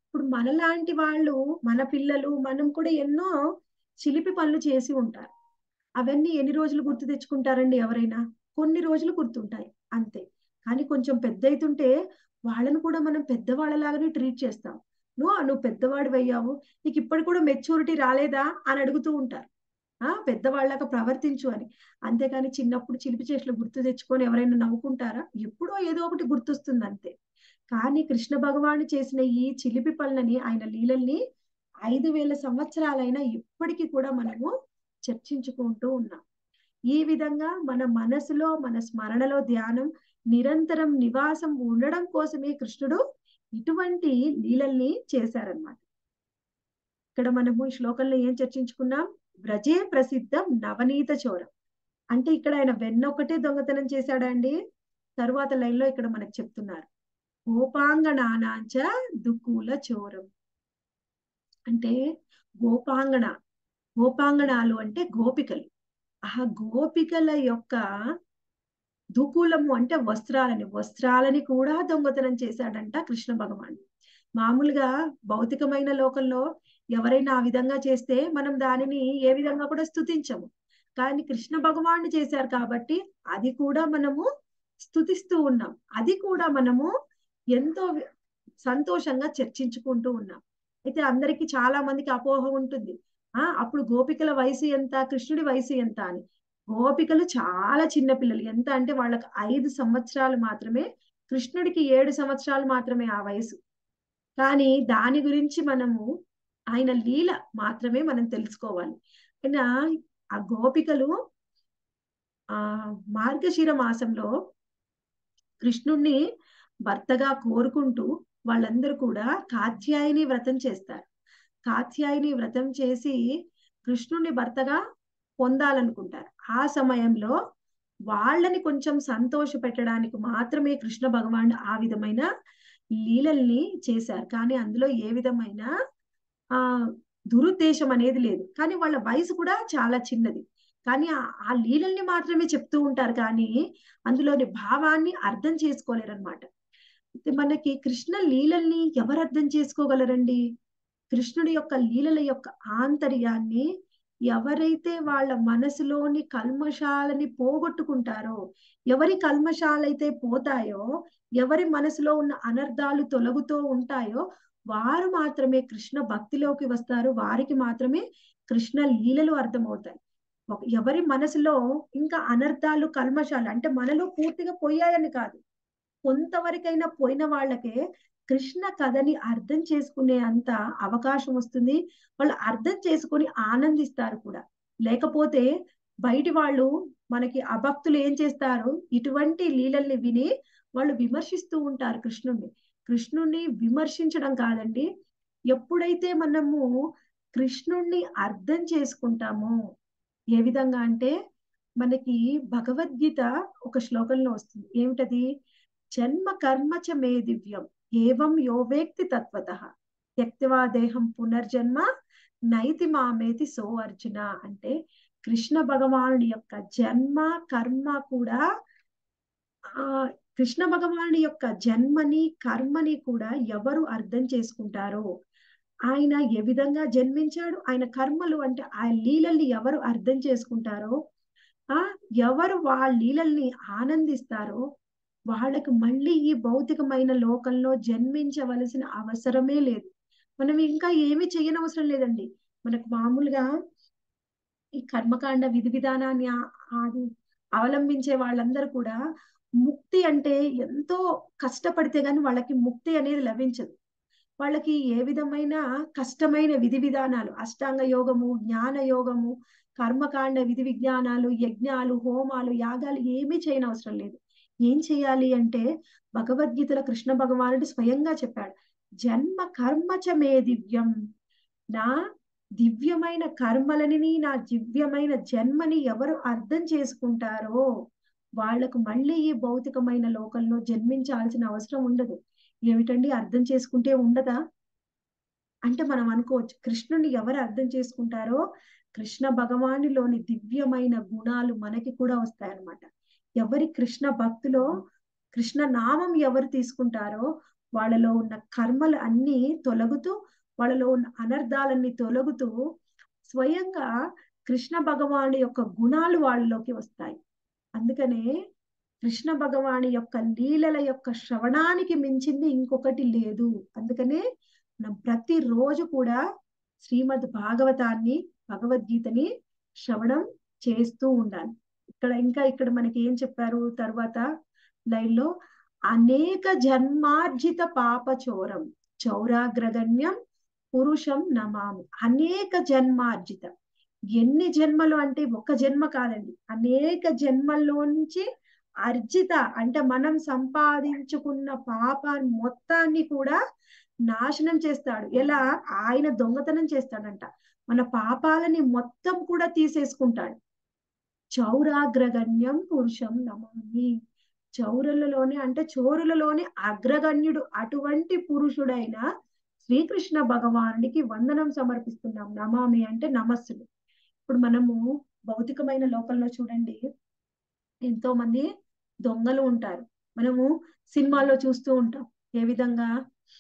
ఇప్పుడు మనలాంటి వాళ్ళు మన పిల్లలు మనం కూడా ఎన్నో చిలిపి పనులు చేసి ఉంటారు అవన్నీ ఎన్ని రోజులు గుర్తు తెచ్చుకుంటారండి ఎవరైనా కొన్ని రోజులు గుర్తుంటాయి అంతే కానీ కొంచెం పెద్ద అవుతుంటే వాళ్ళను కూడా మనం పెద్దవాళ్ళలాగానే ట్రీట్ చేస్తాం నువ్వు నువ్వు పెద్దవాడివి అయ్యావు నీకు ఇప్పటి కూడా మెచ్యూరిటీ రాలేదా అని అడుగుతూ ఉంటారు ఆ పెద్దవాళ్ళగా ప్రవర్తించు అని అంతేకాని చిన్నప్పుడు చిలిపి చేష్టలు గుర్తు తెచ్చుకొని ఎవరైనా నవ్వుకుంటారా ఎప్పుడో ఏదో ఒకటి గుర్తొస్తుంది అంతే కానీ కృష్ణ భగవాను చేసిన ఈ చిలిపి పనులని ఆయన లీలల్ని ఐదు వేల సంవత్సరాలైనా ఇప్పటికీ కూడా మనము చర్చించుకుంటూ ఉన్నాం ఈ విధంగా మన మనసులో మన స్మరణలో ధ్యానం నిరంతరం నివాసం ఉండడం కోసమే కృష్ణుడు ఇటువంటి లీలల్ని చేశారనమాట ఇక్కడ మనము ఈ శ్లోకంలో ఏం చర్చించుకున్నాం వ్రజే ప్రసిద్ధం నవనీత చోరం అంటే ఇక్కడ ఆయన వెన్న ఒకటే దొంగతనం చేశాడా అండి తరువాత లైన్లో ఇక్కడ మనకు చెప్తున్నారు గోపాంగణానాంచ దుకూల చోరం అంటే గోపాంగణ గోపాంగణాలు అంటే గోపికలు ఆ గోపికల యొక్క దుకూలము అంటే వస్త్రాలని వస్త్రాలని కూడా దొంగతనం చేశాడంట కృష్ణ భగవాన్ మామూలుగా భౌతికమైన లోకంలో ఎవరైనా ఆ విధంగా చేస్తే మనం దానిని ఏ విధంగా కూడా స్థుతించము కానీ కృష్ణ భగవాన్ చేశారు కాబట్టి అది కూడా మనము స్థుతిస్తూ ఉన్నాం అది కూడా మనము ఎంతో సంతోషంగా చర్చించుకుంటూ ఉన్నాం అయితే అందరికి చాలా మందికి అపోహ ఉంటుంది ఆ అప్పుడు గోపికల వయసు ఎంత కృష్ణుడి వయసు ఎంత అని గోపికలు చాలా చిన్న పిల్లలు ఎంత అంటే వాళ్ళకి ఐదు సంవత్సరాలు మాత్రమే కృష్ణుడికి ఏడు సంవత్సరాలు మాత్రమే ఆ వయసు కానీ దాని గురించి మనము ఆయన లీల మాత్రమే మనం తెలుసుకోవాలి అయినా ఆ గోపికలు ఆ మార్గశిర మాసంలో కృష్ణుణ్ణి భర్తగా కోరుకుంటూ వాళ్ళందరూ కూడా కాత్యాయని వ్రతం చేస్తారు కాత్యాయని వ్రతం చేసి కృష్ణుణ్ణి భర్తగా పొందాలనుకుంటారు ఆ సమయంలో వాళ్ళని కొంచెం సంతోష పెట్టడానికి మాత్రమే కృష్ణ భగవాన్ ఆ విధమైన లీలల్ని చేశారు కానీ అందులో ఏ విధమైన ఆ దురుద్దేశం అనేది లేదు కానీ వాళ్ళ వయసు కూడా చాలా చిన్నది కానీ ఆ లీలల్ని మాత్రమే చెప్తూ ఉంటారు కానీ అందులోని భావాన్ని అర్థం చేసుకోలేరు అనమాట మనకి కృష్ణ లీలల్ని ఎవరు అర్థం చేసుకోగలరండి కృష్ణుడి యొక్క లీలల యొక్క ఆంతర్యాన్ని ఎవరైతే వాళ్ళ మనసులోని కల్మషాలని పోగొట్టుకుంటారో ఎవరి కల్మషాలైతే పోతాయో ఎవరి మనసులో ఉన్న అనర్థాలు తొలగుతూ ఉంటాయో వారు మాత్రమే కృష్ణ భక్తిలోకి వస్తారు వారికి మాత్రమే కృష్ణ లీలలు అర్థమవుతాయి ఎవరి మనసులో ఇంకా అనర్థాలు కల్మషాలు అంటే మనలో పూర్తిగా పోయాయని కాదు కొంతవరకైనా పోయిన వాళ్ళకే కృష్ణ కథని అర్థం చేసుకునే అంత అవకాశం వస్తుంది వాళ్ళు అర్థం చేసుకొని ఆనందిస్తారు కూడా లేకపోతే బయటి వాళ్ళు మనకి అభక్తులు ఏం చేస్తారు ఇటువంటి లీలల్ని విని వాళ్ళు విమర్శిస్తూ ఉంటారు కృష్ణుణ్ణి కృష్ణుణ్ణి విమర్శించడం కాదండి ఎప్పుడైతే మనము కృష్ణుణ్ణి అర్థం చేసుకుంటామో ఏ విధంగా అంటే మనకి భగవద్గీత ఒక శ్లోకంలో వస్తుంది ఏమిటది జన్మ కర్మచ మే దివ్యం ఏవం యో వేక్తి తత్వత త్యక్తివా దేహం పునర్జన్మ నైతి మామేతి సో అర్జున అంటే కృష్ణ భగవానుడి యొక్క జన్మ కర్మ కూడా ఆ కృష్ణ భగవానుడి యొక్క జన్మని కర్మని కూడా ఎవరు అర్థం చేసుకుంటారో ఆయన ఏ విధంగా జన్మించాడు ఆయన కర్మలు అంటే ఆ లీలల్ని ఎవరు అర్థం చేసుకుంటారో ఆ ఎవరు వాళ్ళ లీలల్ని ఆనందిస్తారో వాళ్ళకు మళ్ళీ ఈ భౌతికమైన లోకంలో జన్మించవలసిన అవసరమే లేదు మనం ఇంకా ఏమి చేయనవసరం లేదండి మనకు మామూలుగా ఈ కర్మకాండ విధి విధానాన్ని అది అవలంబించే వాళ్ళందరూ కూడా ముక్తి అంటే ఎంతో కష్టపడితే గాని వాళ్ళకి ముక్తి అనేది లభించదు వాళ్ళకి ఏ విధమైన కష్టమైన విధి విధానాలు అష్టాంగ యోగము జ్ఞాన యోగము కర్మకాండ విధి విజ్ఞానాలు యజ్ఞాలు హోమాలు యాగాలు ఏమీ చేయనవసరం లేదు ఏం చేయాలి అంటే భగవద్గీతలో కృష్ణ భగవానుడు స్వయంగా చెప్పాడు జన్మ కర్మచ మే దివ్యం నా దివ్యమైన కర్మలని నా దివ్యమైన జన్మని ఎవరు అర్థం చేసుకుంటారో వాళ్లకు మళ్ళీ ఈ భౌతికమైన లోకంలో జన్మించాల్సిన అవసరం ఉండదు ఏమిటండి అర్థం చేసుకుంటే ఉండదా అంటే మనం అనుకోవచ్చు కృష్ణుని ఎవరు అర్థం చేసుకుంటారో కృష్ణ భగవానిలోని దివ్యమైన గుణాలు మనకి కూడా వస్తాయన్నమాట ఎవరి కృష్ణ భక్తిలో కృష్ణ నామం ఎవరు తీసుకుంటారో వాళ్ళలో ఉన్న కర్మలు అన్ని తొలగుతూ వాళ్ళలో ఉన్న అనర్థాలన్నీ తొలగుతూ స్వయంగా కృష్ణ భగవాను యొక్క గుణాలు వాళ్ళలోకి వస్తాయి అందుకనే కృష్ణ భగవాని యొక్క లీలల యొక్క శ్రవణానికి మించింది ఇంకొకటి లేదు అందుకనే మనం ప్రతిరోజు కూడా శ్రీమద్ భాగవతాన్ని భగవద్గీతని శ్రవణం చేస్తూ ఉండాలి ఇక్కడ ఇంకా ఇక్కడ మనకి ఏం చెప్పారు తర్వాత లైన్ లో అనేక జన్మార్జిత పాప చోరం చౌరాగ్రగణ్యం పురుషం నమామి అనేక జన్మార్జిత ఎన్ని జన్మలు అంటే ఒక జన్మ కాదండి అనేక జన్మల్లోంచి అర్జిత అంటే మనం సంపాదించుకున్న పాపాన్ని మొత్తాన్ని కూడా నాశనం చేస్తాడు ఎలా ఆయన దొంగతనం చేస్తాడంట మన పాపాలని మొత్తం కూడా తీసేసుకుంటాడు చౌరాగ్రగణ్యం పురుషం నమామి చౌరులలోనే అంటే చోరులలోని అగ్రగణ్యుడు అటువంటి పురుషుడైన శ్రీకృష్ణ భగవానుడికి వందనం సమర్పిస్తున్నాం నమామి అంటే నమస్సులు ఇప్పుడు మనము భౌతికమైన లోకంలో చూడండి ఎంతో మంది దొంగలు ఉంటారు మనము సినిమాల్లో చూస్తూ ఉంటాం ఏ విధంగా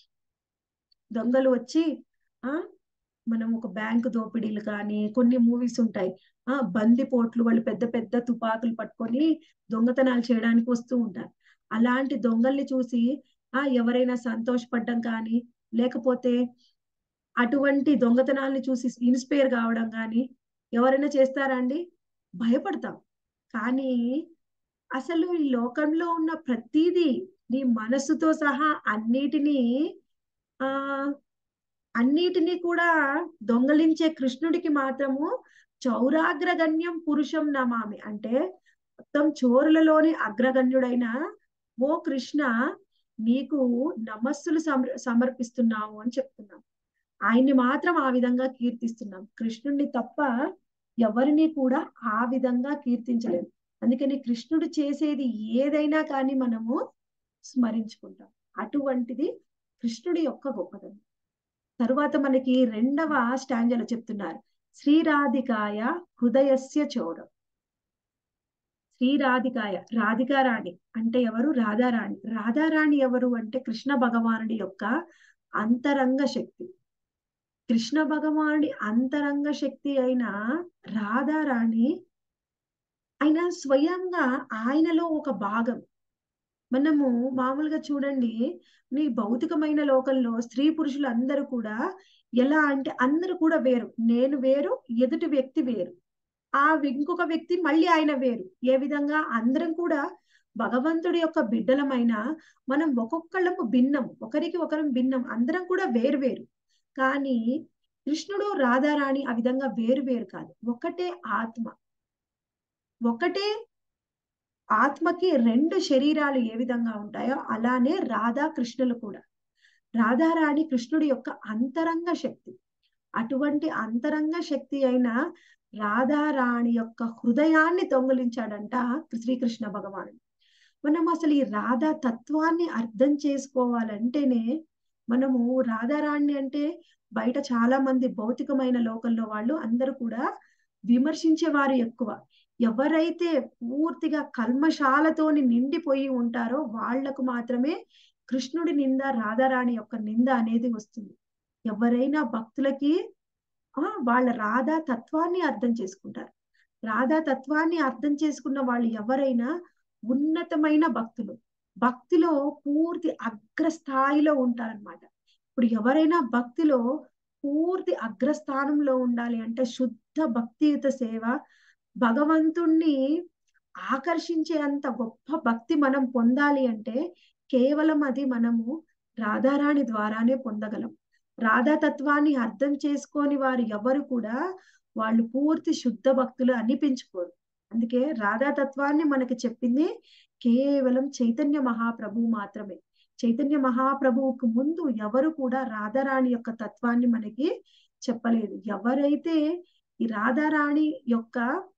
దొంగలు వచ్చి ఆ మనం ఒక బ్యాంక్ దోపిడీలు కానీ కొన్ని మూవీస్ ఉంటాయి ఆ బందిపోట్లు వాళ్ళు పెద్ద పెద్ద తుపాకులు పట్టుకొని దొంగతనాలు చేయడానికి వస్తూ ఉంటారు అలాంటి దొంగల్ని చూసి ఆ ఎవరైనా సంతోషపడ్డం కానీ లేకపోతే అటువంటి దొంగతనాల్ని చూసి ఇన్స్పైర్ కావడం కానీ ఎవరైనా చేస్తారా అండి భయపడతాం కానీ అసలు ఈ లోకంలో ఉన్న ప్రతిదీ నీ మనస్సుతో సహా అన్నిటినీ ఆ అన్నిటినీ కూడా దొంగలించే కృష్ణుడికి మాత్రము చౌరాగ్రగణ్యం పురుషం నమామి అంటే మొత్తం చోరులలోని అగ్రగణ్యుడైన ఓ కృష్ణ నీకు నమస్సులు సమర్ సమర్పిస్తున్నాము అని చెప్తున్నాం ఆయన్ని మాత్రం ఆ విధంగా కీర్తిస్తున్నాం కృష్ణుడిని తప్ప ఎవరిని కూడా ఆ విధంగా కీర్తించలేము అందుకని కృష్ణుడు చేసేది ఏదైనా కానీ మనము స్మరించుకుంటాం అటువంటిది కృష్ణుడి యొక్క గొప్పదనం తరువాత మనకి రెండవ స్టాంజలో చెప్తున్నారు శ్రీరాధికాయ హృదయస్య చౌరం శ్రీరాధికాయ రాధికారాణి అంటే ఎవరు రాధారాణి రాధారాణి ఎవరు అంటే కృష్ణ భగవానుడి యొక్క అంతరంగ శక్తి కృష్ణ భగవానుడి అంతరంగ శక్తి అయిన రాధారాణి ఆయన స్వయంగా ఆయనలో ఒక భాగం మనము మామూలుగా చూడండి నీ భౌతికమైన లోకంలో స్త్రీ పురుషులు అందరూ కూడా ఎలా అంటే అందరూ కూడా వేరు నేను వేరు ఎదుటి వ్యక్తి వేరు ఆ ఇంకొక వ్యక్తి మళ్ళీ ఆయన వేరు ఏ విధంగా అందరం కూడా భగవంతుడి యొక్క బిడ్డలమైన మనం ఒక్కొక్కళ్ళము భిన్నం ఒకరికి ఒకరం భిన్నం అందరం కూడా వేరు వేరు కానీ కృష్ణుడు రాధారాణి ఆ విధంగా వేరు వేరు కాదు ఒకటే ఆత్మ ఒకటే ఆత్మకి రెండు శరీరాలు ఏ విధంగా ఉంటాయో అలానే రాధా కృష్ణులు కూడా రాధారాణి కృష్ణుడి యొక్క అంతరంగ శక్తి అటువంటి అంతరంగ శక్తి అయిన రాధారాణి యొక్క హృదయాన్ని దొంగలించాడంట శ్రీకృష్ణ భగవానుడు మనం అసలు ఈ రాధా తత్వాన్ని అర్థం చేసుకోవాలంటేనే మనము రాధారాణి అంటే బయట చాలా మంది భౌతికమైన లోకంలో వాళ్ళు అందరూ కూడా విమర్శించే వారు ఎక్కువ ఎవరైతే పూర్తిగా కల్మశాలతోని నిండిపోయి ఉంటారో వాళ్లకు మాత్రమే కృష్ణుడి నింద రాధారాణి యొక్క నింద అనేది వస్తుంది ఎవరైనా భక్తులకి ఆ వాళ్ళ రాధా తత్వాన్ని అర్థం చేసుకుంటారు రాధా తత్వాన్ని అర్థం చేసుకున్న వాళ్ళు ఎవరైనా ఉన్నతమైన భక్తులు భక్తిలో పూర్తి అగ్రస్థాయిలో ఉంటారనమాట ఇప్పుడు ఎవరైనా భక్తిలో పూర్తి అగ్రస్థానంలో ఉండాలి అంటే శుద్ధ భక్తియుత సేవ భగవంతుణ్ణి ఆకర్షించే అంత గొప్ప భక్తి మనం పొందాలి అంటే కేవలం అది మనము రాధారాణి ద్వారానే పొందగలం రాధా తత్వాన్ని అర్థం చేసుకొని వారు ఎవరు కూడా వాళ్ళు పూర్తి శుద్ధ భక్తులు అనిపించుకోరు అందుకే రాధా తత్వాన్ని మనకి చెప్పింది కేవలం చైతన్య మహాప్రభు మాత్రమే చైతన్య మహాప్రభువుకు ముందు ఎవరు కూడా రాధారాణి యొక్క తత్వాన్ని మనకి చెప్పలేదు ఎవరైతే ఈ రాధారాణి యొక్క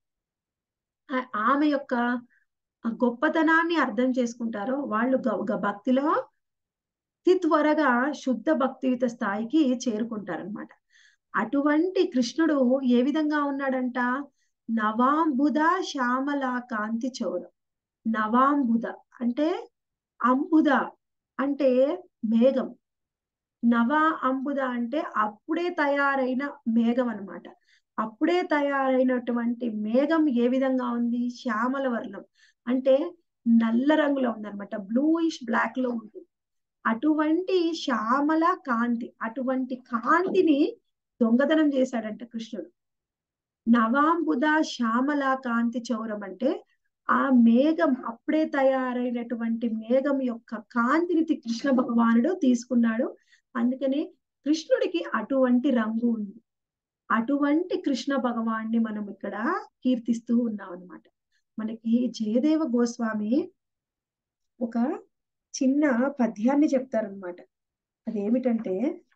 ఆమె యొక్క గొప్పతనాన్ని అర్థం చేసుకుంటారో వాళ్ళు భక్తిలో అతి త్వరగా శుద్ధ భక్తియుత స్థాయికి చేరుకుంటారనమాట అటువంటి కృష్ణుడు ఏ విధంగా ఉన్నాడంట నవాంబుద శ్యామల కాంతి చౌరం నవాంబుద అంటే అంబుద అంటే మేఘం నవ అంబుద అంటే అప్పుడే తయారైన మేఘం అన్నమాట అప్పుడే తయారైనటువంటి మేఘం ఏ విధంగా ఉంది శ్యామల వర్ణం అంటే నల్ల రంగులో ఉందన్నమాట బ్లూయిష్ బ్లాక్ లో ఉంటుంది అటువంటి శ్యామల కాంతి అటువంటి కాంతిని దొంగతనం చేశాడంట కృష్ణుడు నవాంబుద శ్యామల కాంతి చౌరం అంటే ఆ మేఘం అప్పుడే తయారైనటువంటి మేఘం యొక్క కాంతిని తి- కృష్ణ భగవానుడు తీసుకున్నాడు అందుకని కృష్ణుడికి అటువంటి రంగు ఉంది అటువంటి కృష్ణ భగవాన్ని మనం ఇక్కడ కీర్తిస్తూ ఉన్నాం అన్నమాట మనకి జయదేవ గోస్వామి ఒక చిన్న పద్యాన్ని చెప్తారనమాట అదేమిటంటే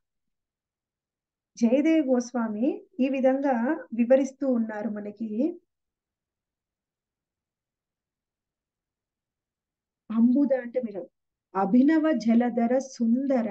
జయదేవ గోస్వామి ఈ విధంగా వివరిస్తూ ఉన్నారు మనకి అంబుద అంటే మీరు అభినవ జలధర సుందర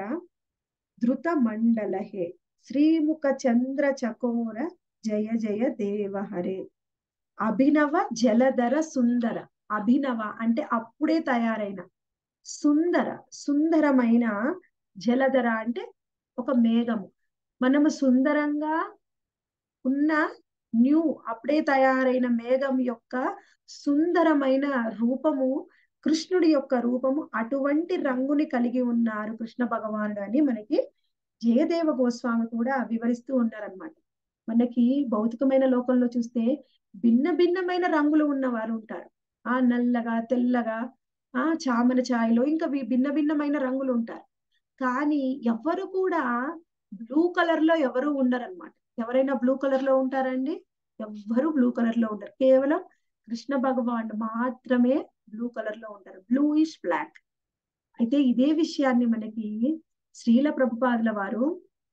ధృత మండల హే శ్రీముఖ చంద్ర చకోర జయ జయ దేవ హరే అభినవ జలధర సుందర అభినవ అంటే అప్పుడే తయారైన సుందర సుందరమైన జలధర అంటే ఒక మేఘము మనము సుందరంగా ఉన్న న్యూ అప్పుడే తయారైన మేఘం యొక్క సుందరమైన రూపము కృష్ణుడి యొక్క రూపము అటువంటి రంగుని కలిగి ఉన్నారు కృష్ణ భగవానుడు అని మనకి జయదేవ గోస్వామి కూడా వివరిస్తూ ఉన్నారనమాట మనకి భౌతికమైన లోకంలో చూస్తే భిన్న భిన్నమైన రంగులు ఉన్న వారు ఉంటారు ఆ నల్లగా తెల్లగా ఆ చామన ఛాయలో ఇంకా వి- భిన్న భిన్నమైన రంగులు ఉంటారు కానీ ఎవరు కూడా బ్లూ కలర్ లో ఎవరు ఉండరన్నమాట ఎవరైనా బ్లూ కలర్ లో ఉంటారండి ఎవ్వరు బ్లూ కలర్ లో ఉండరు కేవలం కృష్ణ భగవానుడు మాత్రమే బ్లూ కలర్ లో ఉంటారు బ్లూయిష్ బ్లాక్ అయితే ఇదే విషయాన్ని మనకి శ్రీల ప్రభుపాదుల వారు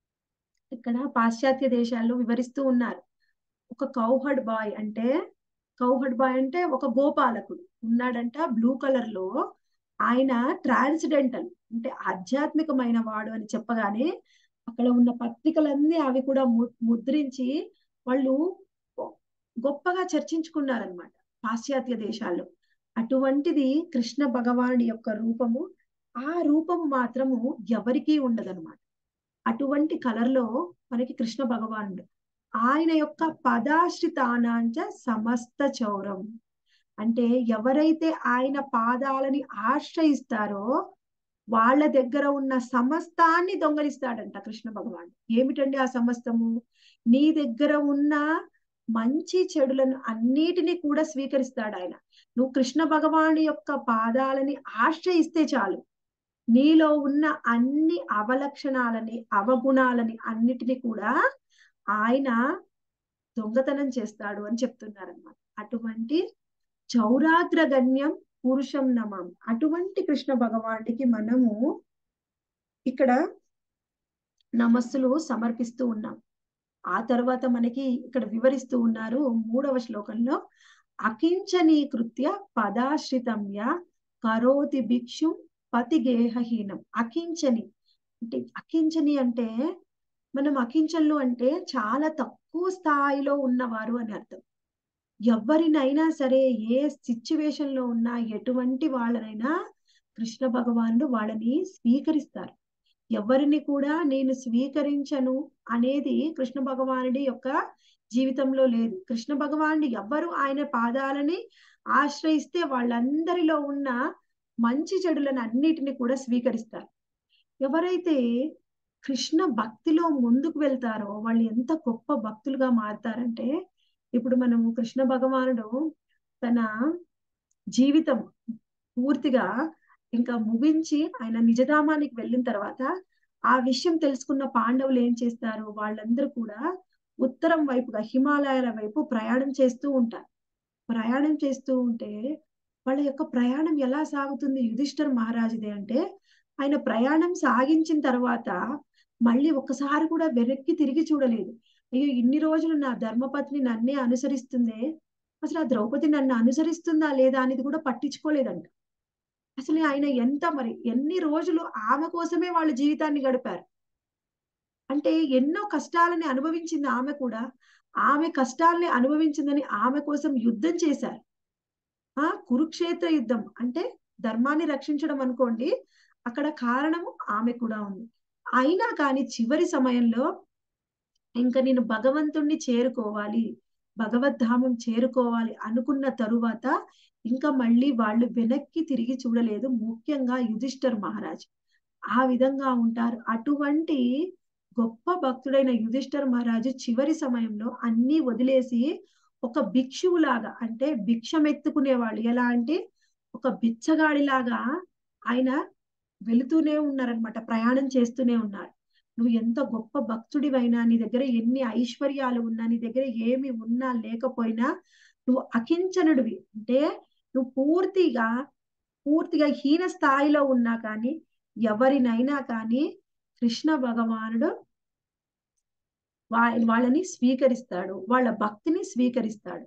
ఇక్కడ పాశ్చాత్య దేశాల్లో వివరిస్తూ ఉన్నారు ఒక కౌహడ్ బాయ్ అంటే కౌహడ్ బాయ్ అంటే ఒక గోపాలకుడు ఉన్నాడంట బ్లూ కలర్ లో ఆయన ట్రాన్స్డెంటల్ అంటే ఆధ్యాత్మికమైన వాడు అని చెప్పగానే అక్కడ ఉన్న పత్రికలన్నీ అవి కూడా ము- ముద్రించి వాళ్ళు గొప్పగా చర్చించుకున్నారనమాట పాశ్చాత్య దేశాల్లో అటువంటిది కృష్ణ భగవానుడి యొక్క రూపము ఆ రూపము మాత్రము ఎవరికీ ఉండదన్నమాట అటువంటి కలర్ లో మనకి కృష్ణ భగవానుడు ఆయన యొక్క పదాశ్రితానాంచ సమస్త చౌరం అంటే ఎవరైతే ఆయన పాదాలని ఆశ్రయిస్తారో వాళ్ళ దగ్గర ఉన్న సమస్తాన్ని దొంగలిస్తాడంట కృష్ణ భగవాన్ ఏమిటండి ఆ సమస్తము నీ దగ్గర ఉన్న మంచి చెడులను అన్నిటినీ కూడా స్వీకరిస్తాడు ఆయన నువ్వు కృష్ణ భగవాను యొక్క పాదాలని ఆశ్రయిస్తే చాలు నీలో ఉన్న అన్ని అవలక్షణాలని అవగుణాలని అన్నిటిని కూడా ఆయన దొంగతనం చేస్తాడు అని చెప్తున్నారన్నమాట అటువంటి చౌరాగ్రగణ్యం పురుషం నమం అటువంటి కృష్ణ భగవానుడికి మనము ఇక్కడ నమస్సులు సమర్పిస్తూ ఉన్నాం ఆ తర్వాత మనకి ఇక్కడ వివరిస్తూ ఉన్నారు మూడవ శ్లోకంలో అకించనీకృత్య పదాశ్రితమ్య కరోతి భిక్షు పతిగేహహీనం అకించని అంటే అకించని అంటే మనం అకించన్లు అంటే చాలా తక్కువ స్థాయిలో ఉన్నవారు అని అర్థం ఎవరినైనా సరే ఏ సిచ్యువేషన్ లో ఉన్నా ఎటువంటి వాళ్ళనైనా కృష్ణ భగవానుడు వాళ్ళని స్వీకరిస్తారు ఎవరిని కూడా నేను స్వీకరించను అనేది కృష్ణ భగవానుడి యొక్క జీవితంలో లేదు కృష్ణ భగవానుడు ఎవ్వరు ఆయన పాదాలని ఆశ్రయిస్తే వాళ్ళందరిలో ఉన్న మంచి చెడులను అన్నిటిని కూడా స్వీకరిస్తారు ఎవరైతే కృష్ణ భక్తిలో ముందుకు వెళ్తారో వాళ్ళు ఎంత గొప్ప భక్తులుగా మారుతారంటే ఇప్పుడు మనము కృష్ణ భగవానుడు తన జీవితం పూర్తిగా ఇంకా ముగించి ఆయన నిజధామానికి వెళ్ళిన తర్వాత ఆ విషయం తెలుసుకున్న పాండవులు ఏం చేస్తారు వాళ్ళందరూ కూడా ఉత్తరం వైపుగా హిమాలయాల వైపు ప్రయాణం చేస్తూ ఉంటారు ప్రయాణం చేస్తూ ఉంటే వాళ్ళ యొక్క ప్రయాణం ఎలా సాగుతుంది యుధిష్ఠర్ మహారాజుదే అంటే ఆయన ప్రయాణం సాగించిన తర్వాత మళ్ళీ ఒక్కసారి కూడా వెనక్కి తిరిగి చూడలేదు అయ్యో ఇన్ని రోజులు నా ధర్మపత్ని నన్నే అనుసరిస్తుందే అసలు ఆ ద్రౌపది నన్ను అనుసరిస్తుందా లేదా అనేది కూడా పట్టించుకోలేదంట అసలు ఆయన ఎంత మరి ఎన్ని రోజులు ఆమె కోసమే వాళ్ళ జీవితాన్ని గడిపారు అంటే ఎన్నో కష్టాలని అనుభవించింది ఆమె కూడా ఆమె కష్టాలని అనుభవించిందని ఆమె కోసం యుద్ధం చేశారు ఆ కురుక్షేత్ర యుద్ధం అంటే ధర్మాన్ని రక్షించడం అనుకోండి అక్కడ కారణము ఆమె కూడా ఉంది అయినా కానీ చివరి సమయంలో ఇంకా నేను భగవంతుణ్ణి చేరుకోవాలి భగవద్ధామం చేరుకోవాలి అనుకున్న తరువాత ఇంకా మళ్ళీ వాళ్ళు వెనక్కి తిరిగి చూడలేదు ముఖ్యంగా యుధిష్ఠర్ మహారాజ్ ఆ విధంగా ఉంటారు అటువంటి గొప్ప భక్తుడైన యుధిష్ఠర్ మహారాజు చివరి సమయంలో అన్ని వదిలేసి ఒక భిక్షువులాగా అంటే భిక్షం ఎత్తుకునేవాళ్ళు ఎలా అంటే ఒక బిచ్చగాడిలాగా ఆయన వెళుతూనే ఉన్నారనమాట ప్రయాణం చేస్తూనే ఉన్నారు నువ్వు ఎంత గొప్ప భక్తుడివైనా నీ దగ్గర ఎన్ని ఐశ్వర్యాలు ఉన్నా నీ దగ్గర ఏమి ఉన్నా లేకపోయినా నువ్వు అకించనుడివి అంటే నువ్వు పూర్తిగా పూర్తిగా హీన స్థాయిలో ఉన్నా కానీ ఎవరినైనా కానీ కృష్ణ భగవానుడు వా వాళ్ళని స్వీకరిస్తాడు వాళ్ళ భక్తిని స్వీకరిస్తాడు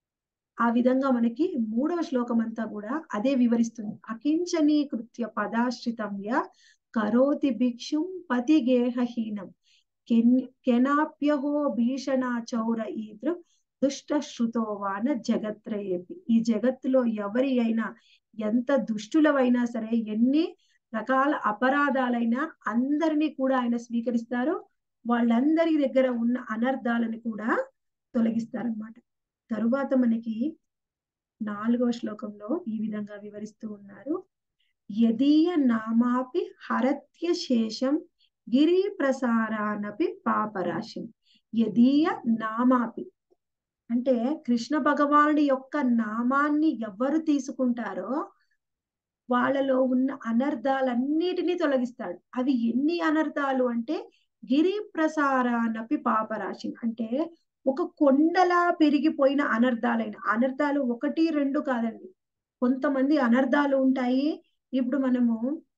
ఆ విధంగా మనకి మూడవ శ్లోకం అంతా కూడా అదే వివరిస్తుంది అకించనీకృత్య పదాశ్రితంయ కరోతి భిక్షుం పతిగేహహీనం కెన్ కెనాప్యహో భీషణ చౌర ఈదృ దుష్ట శృతోవాన జగత్రయేపి ఈ జగత్తులో ఎవరి అయినా ఎంత దుష్టులవైనా సరే ఎన్ని రకాల అపరాధాలైనా అందరినీ కూడా ఆయన స్వీకరిస్తారు వాళ్ళందరి దగ్గర ఉన్న అనర్థాలను కూడా తొలగిస్తారనమాట తరువాత మనకి నాలుగవ శ్లోకంలో ఈ విధంగా వివరిస్తూ ఉన్నారు యదీయ నామాపి హరత్య శేషం గిరి ప్రసారానపి పాపరాశిం యదీయ నామాపి అంటే కృష్ణ భగవానుడి యొక్క నామాన్ని ఎవరు తీసుకుంటారో వాళ్ళలో ఉన్న అనర్థాలన్నిటినీ తొలగిస్తాడు అవి ఎన్ని అనర్థాలు అంటే గిరి ప్రసారానపి పాపరాశి అంటే ఒక కొండలా పెరిగిపోయిన అనర్థాలైన అనర్థాలు ఒకటి రెండు కాదండి కొంతమంది అనర్థాలు ఉంటాయి ఇప్పుడు మనము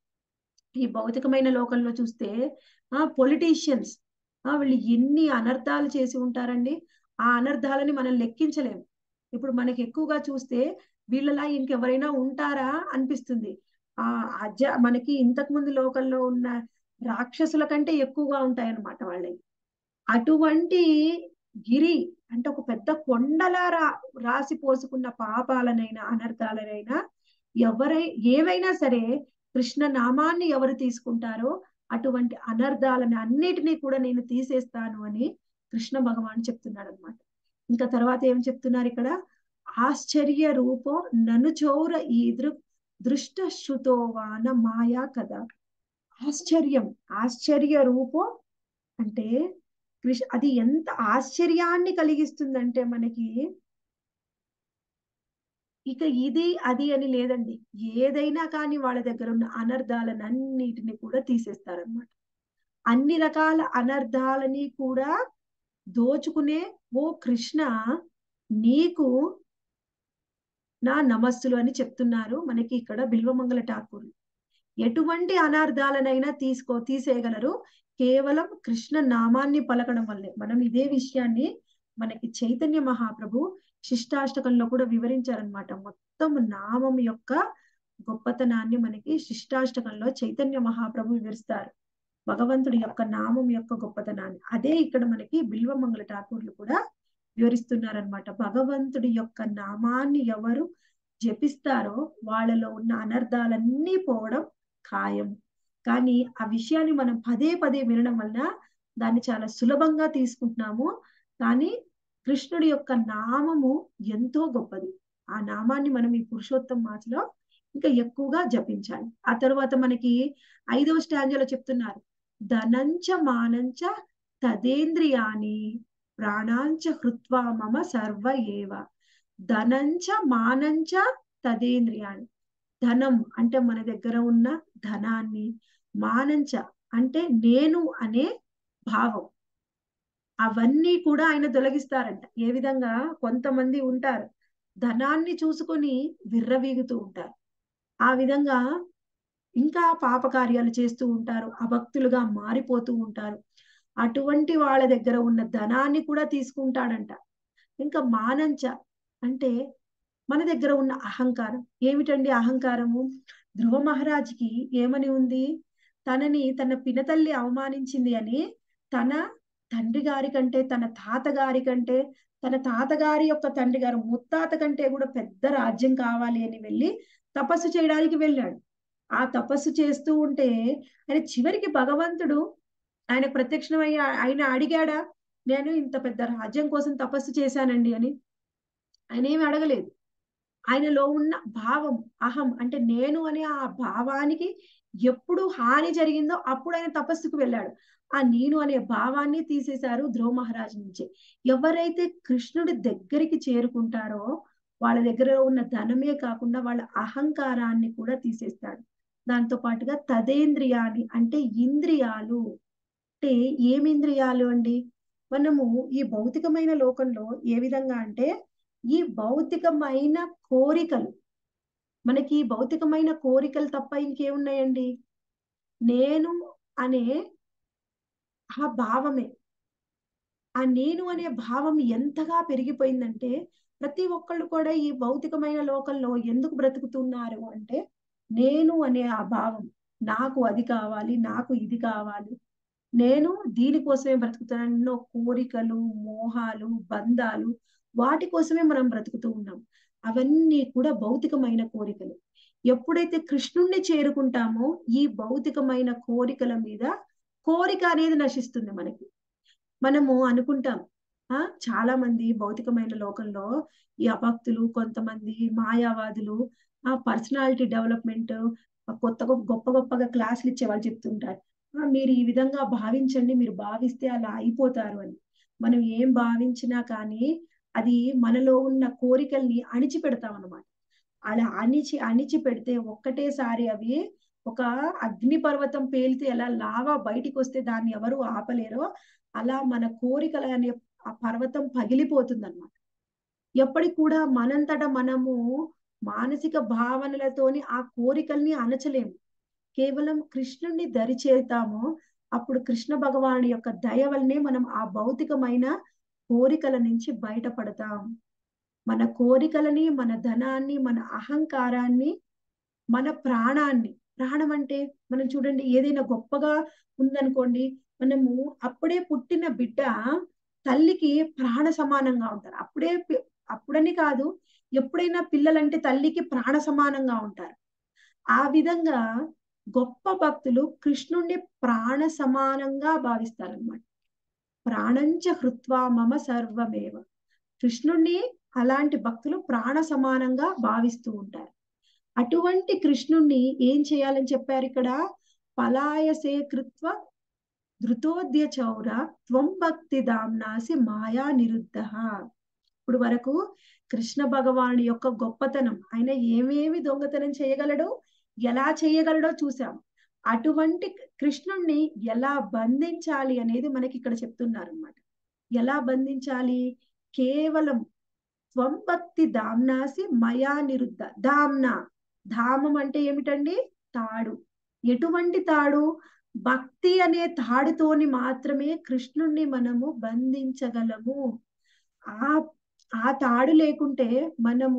ఈ భౌతికమైన లోకంలో చూస్తే ఆ పొలిటీషియన్స్ ఆ వీళ్ళు ఎన్ని అనర్థాలు చేసి ఉంటారండి ఆ అనర్థాలని మనం లెక్కించలేము ఇప్పుడు మనకి ఎక్కువగా చూస్తే వీళ్ళలా ఇంకెవరైనా ఉంటారా అనిపిస్తుంది ఆ అజ మనకి ఇంతకు ముందు లోకంలో ఉన్న రాక్షసుల కంటే ఎక్కువగా ఉంటాయన్నమాట వాళ్ళవి అటువంటి గిరి అంటే ఒక పెద్ద కొండలా రా రాసి పోసుకున్న పాపాలనైనా అనర్థాలనైనా ఎవరై ఏవైనా సరే కృష్ణ నామాన్ని ఎవరు తీసుకుంటారో అటువంటి అనర్థాలని అన్నిటినీ కూడా నేను తీసేస్తాను అని కృష్ణ భగవాన్ చెప్తున్నాడు అనమాట ఇంకా తర్వాత ఏం చెప్తున్నారు ఇక్కడ ఆశ్చర్య రూపో నను చౌర ఈదృ దృష్ట శృతోవాన మాయా కదా ఆశ్చర్యం ఆశ్చర్య రూపో అంటే కృష్ అది ఎంత ఆశ్చర్యాన్ని కలిగిస్తుందంటే మనకి ఇక ఇది అది అని లేదండి ఏదైనా కానీ వాళ్ళ దగ్గర ఉన్న అనర్థాలనన్నిటిని కూడా తీసేస్తారనమాట అన్ని రకాల అనర్థాలని కూడా దోచుకునే ఓ కృష్ణ నీకు నా నమస్సులు అని చెప్తున్నారు మనకి ఇక్కడ బిల్వమంగళ ఠాకూర్ ఎటువంటి అనార్థాలనైనా తీసుకో తీసేయగలరు కేవలం కృష్ణ నామాన్ని పలకడం వల్లే మనం ఇదే విషయాన్ని మనకి చైతన్య మహాప్రభు శిష్టాష్టకంలో కూడా వివరించారనమాట మొత్తం నామం యొక్క గొప్పతనాన్ని మనకి శిష్టాష్టకంలో చైతన్య మహాప్రభు వివరిస్తారు భగవంతుడి యొక్క నామం యొక్క గొప్పతనాన్ని అదే ఇక్కడ మనకి బిల్వమంగళ ఠాకూర్లు కూడా వివరిస్తున్నారనమాట భగవంతుడి యొక్క నామాన్ని ఎవరు జపిస్తారో వాళ్ళలో ఉన్న అనర్థాలన్నీ పోవడం ఖాయం కానీ ఆ విషయాన్ని మనం పదే పదే వినడం వలన దాన్ని చాలా సులభంగా తీసుకుంటున్నాము కానీ కృష్ణుడి యొక్క నామము ఎంతో గొప్పది ఆ నామాన్ని మనం ఈ పురుషోత్తం మాసలో ఇంకా ఎక్కువగా జపించాలి ఆ తర్వాత మనకి ఐదవ స్టాంజలో చెప్తున్నారు ధనంచ మానంచ తదేంద్రియాని ప్రాణాంచ హృత్వా మమ సర్వ ఏవ ధనంచ మానంచ తదేంద్రియాని ధనం అంటే మన దగ్గర ఉన్న ధనాన్ని మానంచ అంటే నేను అనే భావం అవన్నీ కూడా ఆయన తొలగిస్తారంట ఏ విధంగా కొంతమంది ఉంటారు ధనాన్ని చూసుకొని విర్రవీగుతూ ఉంటారు ఆ విధంగా ఇంకా పాపకార్యాలు చేస్తూ ఉంటారు అభక్తులుగా మారిపోతూ ఉంటారు అటువంటి వాళ్ళ దగ్గర ఉన్న ధనాన్ని కూడా తీసుకుంటాడంట ఇంకా మానంచ అంటే మన దగ్గర ఉన్న అహంకారం ఏమిటండి అహంకారము ధ్రువ మహారాజ్కి ఏమని ఉంది తనని తన పినతల్లి అవమానించింది అని తన తండ్రి గారి కంటే తన తాతగారి కంటే తన తాతగారి యొక్క తండ్రి గారు ముత్తాత కంటే కూడా పెద్ద రాజ్యం కావాలి అని వెళ్ళి తపస్సు చేయడానికి వెళ్ళాడు ఆ తపస్సు చేస్తూ ఉంటే ఆయన చివరికి భగవంతుడు ఆయన ప్రత్యక్షమయ్యి ఆయన అడిగాడా నేను ఇంత పెద్ద రాజ్యం కోసం తపస్సు చేశానండి అని ఆయన ఏమి అడగలేదు ఆయనలో ఉన్న భావం అహం అంటే నేను అనే ఆ భావానికి ఎప్పుడు హాని జరిగిందో అప్పుడు ఆయన తపస్సుకు వెళ్ళాడు ఆ నేను అనే భావాన్ని తీసేశారు ధ్రువ మహారాజు నుంచి ఎవరైతే కృష్ణుడి దగ్గరికి చేరుకుంటారో వాళ్ళ దగ్గర ఉన్న ధనమే కాకుండా వాళ్ళ అహంకారాన్ని కూడా తీసేస్తాడు దాంతో పాటుగా తదేంద్రియాన్ని అంటే ఇంద్రియాలు అంటే ఏమి ఇంద్రియాలు అండి మనము ఈ భౌతికమైన లోకంలో ఏ విధంగా అంటే ఈ భౌతికమైన కోరికలు మనకి ఈ భౌతికమైన కోరికలు తప్ప ఇంకేమున్నాయండి నేను అనే ఆ భావమే ఆ నేను అనే భావం ఎంతగా పెరిగిపోయిందంటే ప్రతి ఒక్కళ్ళు కూడా ఈ భౌతికమైన లోకంలో ఎందుకు బ్రతుకుతున్నారు అంటే నేను అనే ఆ భావం నాకు అది కావాలి నాకు ఇది కావాలి నేను దీనికోసమే బ్రతుకుతున్నాను ఎన్నో కోరికలు మోహాలు బంధాలు వాటి కోసమే మనం బ్రతుకుతూ ఉన్నాం అవన్నీ కూడా భౌతికమైన కోరికలు ఎప్పుడైతే కృష్ణుణ్ణి చేరుకుంటామో ఈ భౌతికమైన కోరికల మీద కోరిక అనేది నశిస్తుంది మనకి మనము అనుకుంటాం ఆ చాలా మంది భౌతికమైన లోకంలో ఈ అభక్తులు కొంతమంది మాయావాదులు ఆ పర్సనాలిటీ డెవలప్మెంట్ కొత్త గొప్ప గొప్పగా క్లాసులు ఇచ్చే వాళ్ళు చెప్తుంటారు మీరు ఈ విధంగా భావించండి మీరు భావిస్తే అలా అయిపోతారు అని మనం ఏం భావించినా కానీ అది మనలో ఉన్న కోరికల్ని అణిచిపెడతాం అనమాట అలా అణిచి అణిచి పెడితే ఒక్కటేసారి అవి ఒక అగ్ని పర్వతం పేలితే ఎలా లావా బయటికి వస్తే దాన్ని ఎవరు ఆపలేరో అలా మన కోరికలు అనే ఆ పర్వతం పగిలిపోతుంది అనమాట ఎప్పటికి కూడా మనంతట మనము మానసిక భావనలతోని ఆ కోరికల్ని అణచలేము కేవలం కృష్ణుణ్ణి దరిచేతామో అప్పుడు కృష్ణ భగవానుడి యొక్క దయ వల్లనే మనం ఆ భౌతికమైన కోరికల నుంచి బయటపడతాం మన కోరికలని మన ధనాన్ని మన అహంకారాన్ని మన ప్రాణాన్ని ప్రాణం అంటే మనం చూడండి ఏదైనా గొప్పగా ఉందనుకోండి మనము అప్పుడే పుట్టిన బిడ్డ తల్లికి ప్రాణ సమానంగా ఉంటారు అప్పుడే అప్పుడని కాదు ఎప్పుడైనా పిల్లలంటే తల్లికి ప్రాణ సమానంగా ఉంటారు ఆ విధంగా గొప్ప భక్తులు కృష్ణుణ్ణి ప్రాణ సమానంగా భావిస్తారనమాట ప్రాణంచ హృత్వా మమ సర్వమేవ కృష్ణుణ్ణి అలాంటి భక్తులు ప్రాణ సమానంగా భావిస్తూ ఉంటారు అటువంటి కృష్ణుణ్ణి ఏం చేయాలని చెప్పారు ఇక్కడ పలాయసే కృత్వ ధృతోద్య చౌర త్వం భక్తి దామ్నాసి మాయా నిరుద్ధ ఇప్పుడు వరకు కృష్ణ భగవానుడి యొక్క గొప్పతనం ఆయన ఏమేమి దొంగతనం చేయగలడో ఎలా చేయగలడో చూసాం అటువంటి కృష్ణుణ్ణి ఎలా బంధించాలి అనేది మనకి ఇక్కడ చెప్తున్నారు అనమాట ఎలా బంధించాలి కేవలం స్వంభక్తి దామ్నాసి మయా నిరుద్ధ దామ్న ధామం అంటే ఏమిటండి తాడు ఎటువంటి తాడు భక్తి అనే తాడుతోని మాత్రమే కృష్ణుణ్ణి మనము బంధించగలము ఆ ఆ తాడు లేకుంటే మనము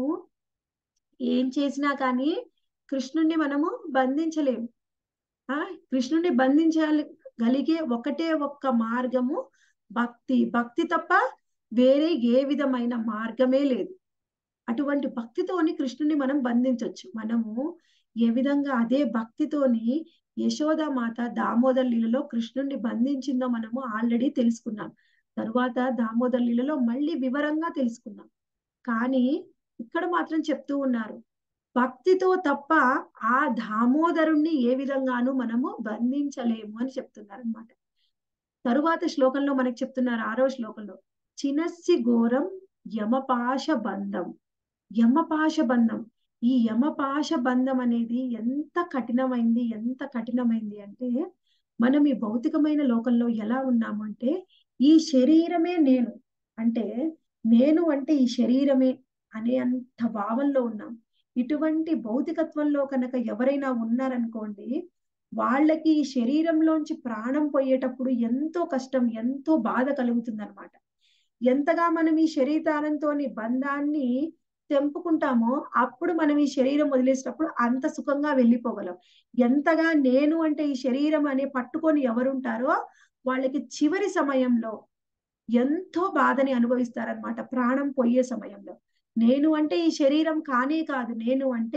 ఏం చేసినా కానీ కృష్ణుణ్ణి మనము బంధించలేము ఆ కృష్ణుణ్ణి బంధించాలి గలిగే ఒకటే ఒక్క మార్గము భక్తి భక్తి తప్ప వేరే ఏ విధమైన మార్గమే లేదు అటువంటి భక్తితోని కృష్ణుని మనం బంధించవచ్చు మనము ఏ విధంగా అదే భక్తితోని యశోదామాత దామోదర్ లీలలో కృష్ణుణ్ణి బంధించిందో మనము ఆల్రెడీ తెలుసుకున్నాం తరువాత దామోదర్ లీలలో మళ్ళీ వివరంగా తెలుసుకున్నాం కానీ ఇక్కడ మాత్రం చెప్తూ ఉన్నారు భక్తితో తప్ప ఆ దామోదరుణ్ణి ఏ విధంగానూ మనము బంధించలేము అని చెప్తున్నారు అనమాట తరువాత శ్లోకంలో మనకి చెప్తున్నారు ఆరో శ్లోకంలో చినస్సి ఘోరం యమపాశ బంధం యమపాశ బంధం ఈ యమపాశ బంధం అనేది ఎంత కఠినమైంది ఎంత కఠినమైంది అంటే మనం ఈ భౌతికమైన లోకంలో ఎలా ఉన్నాము అంటే ఈ శరీరమే నేను అంటే నేను అంటే ఈ శరీరమే అనే అంత భావంలో ఉన్నాం ఇటువంటి భౌతికత్వంలో కనుక ఎవరైనా ఉన్నారనుకోండి వాళ్ళకి ఈ శరీరంలోంచి ప్రాణం పోయేటప్పుడు ఎంతో కష్టం ఎంతో బాధ కలుగుతుంది అనమాట ఎంతగా మనం ఈ శరీరాలంతోని బంధాన్ని తెంపుకుంటామో అప్పుడు మనం ఈ శరీరం వదిలేసినప్పుడు అంత సుఖంగా వెళ్ళిపోగలం ఎంతగా నేను అంటే ఈ శరీరం అనే పట్టుకొని ఎవరుంటారో వాళ్ళకి చివరి సమయంలో ఎంతో బాధని అనుభవిస్తారనమాట ప్రాణం పోయే సమయంలో నేను అంటే ఈ శరీరం కానే కాదు నేను అంటే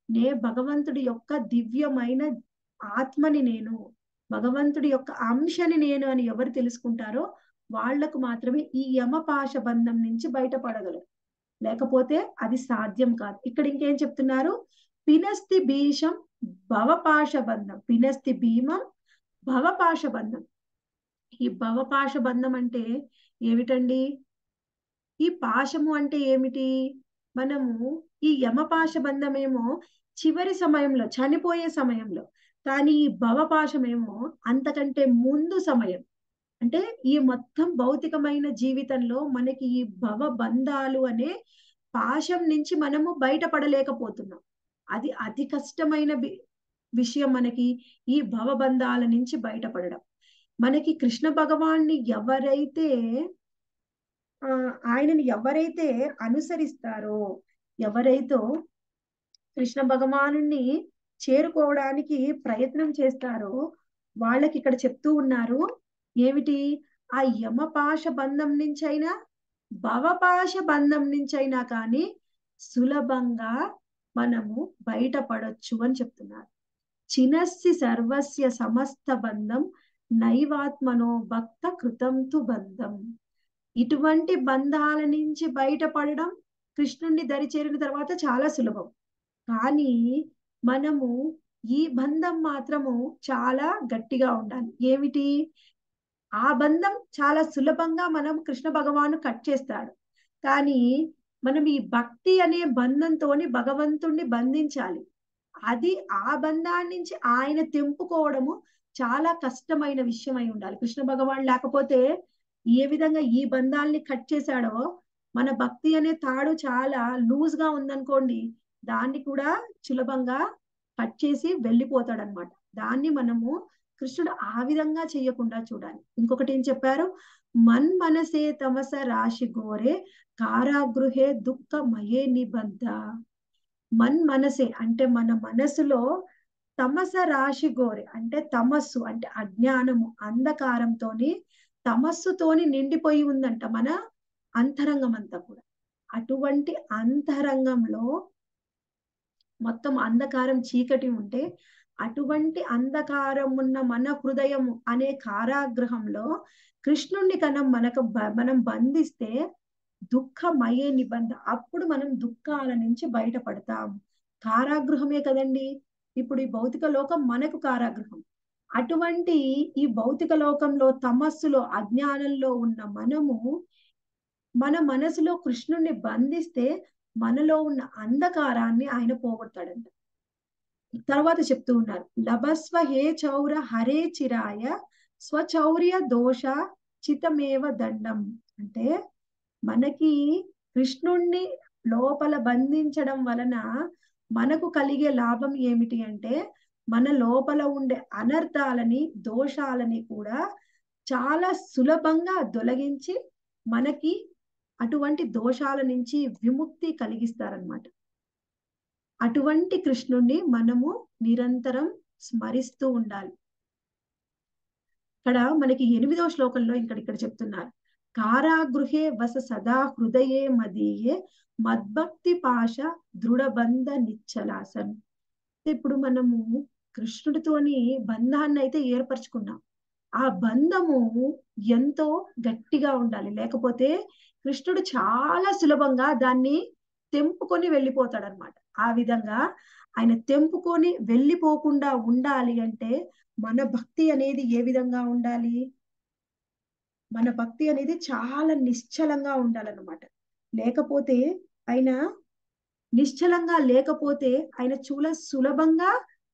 నే భగవంతుడి యొక్క దివ్యమైన ఆత్మని నేను భగవంతుడి యొక్క అంశని నేను అని ఎవరు తెలుసుకుంటారో వాళ్లకు మాత్రమే ఈ యమపాశ బంధం నుంచి బయటపడగలరు లేకపోతే అది సాధ్యం కాదు ఇక్కడ ఇంకేం చెప్తున్నారు పినస్తి భీషం భవపాశ బంధం పినస్తి భీమం భవపాశ బంధం ఈ భవపాశ బంధం అంటే ఏమిటండి ఈ పాశము అంటే ఏమిటి మనము ఈ యమపాశ బంధమేమో చివరి సమయంలో చనిపోయే సమయంలో కానీ ఈ భవపాశమేమో అంతకంటే ముందు సమయం అంటే ఈ మొత్తం భౌతికమైన జీవితంలో మనకి ఈ భవ బంధాలు అనే పాశం నుంచి మనము బయటపడలేకపోతున్నాం అది అతి కష్టమైన విషయం మనకి ఈ భవబంధాల నుంచి బయటపడడం మనకి కృష్ణ భగవాన్ని ఎవరైతే ఆ ఆయనని ఎవరైతే అనుసరిస్తారో ఎవరైతే కృష్ణ భగవాను చేరుకోవడానికి ప్రయత్నం చేస్తారో వాళ్ళకి ఇక్కడ చెప్తూ ఉన్నారు ఏమిటి ఆ యమపాశ బంధం నుంచైనా భవపాశ బంధం నుంచైనా కానీ సులభంగా మనము బయటపడొచ్చు అని చెప్తున్నారు చినస్సి సర్వస్య సమస్త బంధం నైవాత్మనో భక్త కృతం తు బంధం ఇటువంటి బంధాల నుంచి బయటపడడం కృష్ణుణ్ణి దరిచేరిన తర్వాత చాలా సులభం కానీ మనము ఈ బంధం మాత్రము చాలా గట్టిగా ఉండాలి ఏమిటి ఆ బంధం చాలా సులభంగా మనం కృష్ణ భగవాను కట్ చేస్తాడు కానీ మనం ఈ భక్తి అనే బంధంతోని భగవంతుణ్ణి బంధించాలి అది ఆ బంధాన్ని నుంచి ఆయన తెంపుకోవడము చాలా కష్టమైన విషయం అయి ఉండాలి కృష్ణ భగవాన్ లేకపోతే ఏ విధంగా ఈ బంధాల్ని కట్ చేశాడో మన భక్తి అనే తాడు చాలా లూజ్ గా ఉందనుకోండి దాన్ని కూడా సులభంగా కట్ చేసి వెళ్ళిపోతాడు అనమాట దాన్ని మనము కృష్ణుడు ఆ విధంగా చెయ్యకుండా చూడాలి ఇంకొకటి ఏం చెప్పారు మన్ మనసే తమస రాశి గోరే కారాగృహే దుఃఖ మయే నిబంధ మన్ మనసే అంటే మన మనసులో తమస రాశి గోరే అంటే తమస్సు అంటే అజ్ఞానము అంధకారంతోని తమస్సుతోని నిండిపోయి ఉందంట మన అంతరంగం అంతా కూడా అటువంటి అంతరంగంలో మొత్తం అంధకారం చీకటి ఉంటే అటువంటి అంధకారం ఉన్న మన హృదయము అనే కారాగృహంలో కృష్ణుణ్ణి కనం మనకు మనం బంధిస్తే దుఃఖమయే నిబంధ అప్పుడు మనం దుఃఖాల నుంచి బయటపడతాం కారాగృహమే కదండి ఇప్పుడు ఈ భౌతిక లోకం మనకు కారాగృహం అటువంటి ఈ భౌతిక లోకంలో తమస్సులో అజ్ఞానంలో ఉన్న మనము మన మనసులో కృష్ణుణ్ణి బంధిస్తే మనలో ఉన్న అంధకారాన్ని ఆయన పోగొడతాడంట తర్వాత చెప్తూ ఉన్నారు లభస్వ హే చౌర హరే చిరాయ స్వచౌర్య దోష చితమేవ దండం అంటే మనకి కృష్ణుణ్ణి లోపల బంధించడం వలన మనకు కలిగే లాభం ఏమిటి అంటే మన లోపల ఉండే అనర్థాలని దోషాలని కూడా చాలా సులభంగా తొలగించి మనకి అటువంటి దోషాల నుంచి విముక్తి కలిగిస్తారనమాట అటువంటి కృష్ణుణ్ణి మనము నిరంతరం స్మరిస్తూ ఉండాలి ఇక్కడ మనకి ఎనిమిదవ శ్లోకంలో ఇక్కడ ఇక్కడ చెప్తున్నారు కారాగృహే వస సదా హృదయే మదీయే మద్భక్తి పాశ దృఢబంధ నిచ్చలాసన్ ఇప్పుడు మనము కృష్ణుడితోని బంధాన్ని అయితే ఏర్పరచుకున్నాం ఆ బంధము ఎంతో గట్టిగా ఉండాలి లేకపోతే కృష్ణుడు చాలా సులభంగా దాన్ని తెంపుకొని వెళ్ళిపోతాడు అనమాట ఆ విధంగా ఆయన తెంపుకొని వెళ్ళిపోకుండా ఉండాలి అంటే మన భక్తి అనేది ఏ విధంగా ఉండాలి మన భక్తి అనేది చాలా నిశ్చలంగా ఉండాలన్నమాట లేకపోతే ఆయన నిశ్చలంగా లేకపోతే ఆయన చూల సులభంగా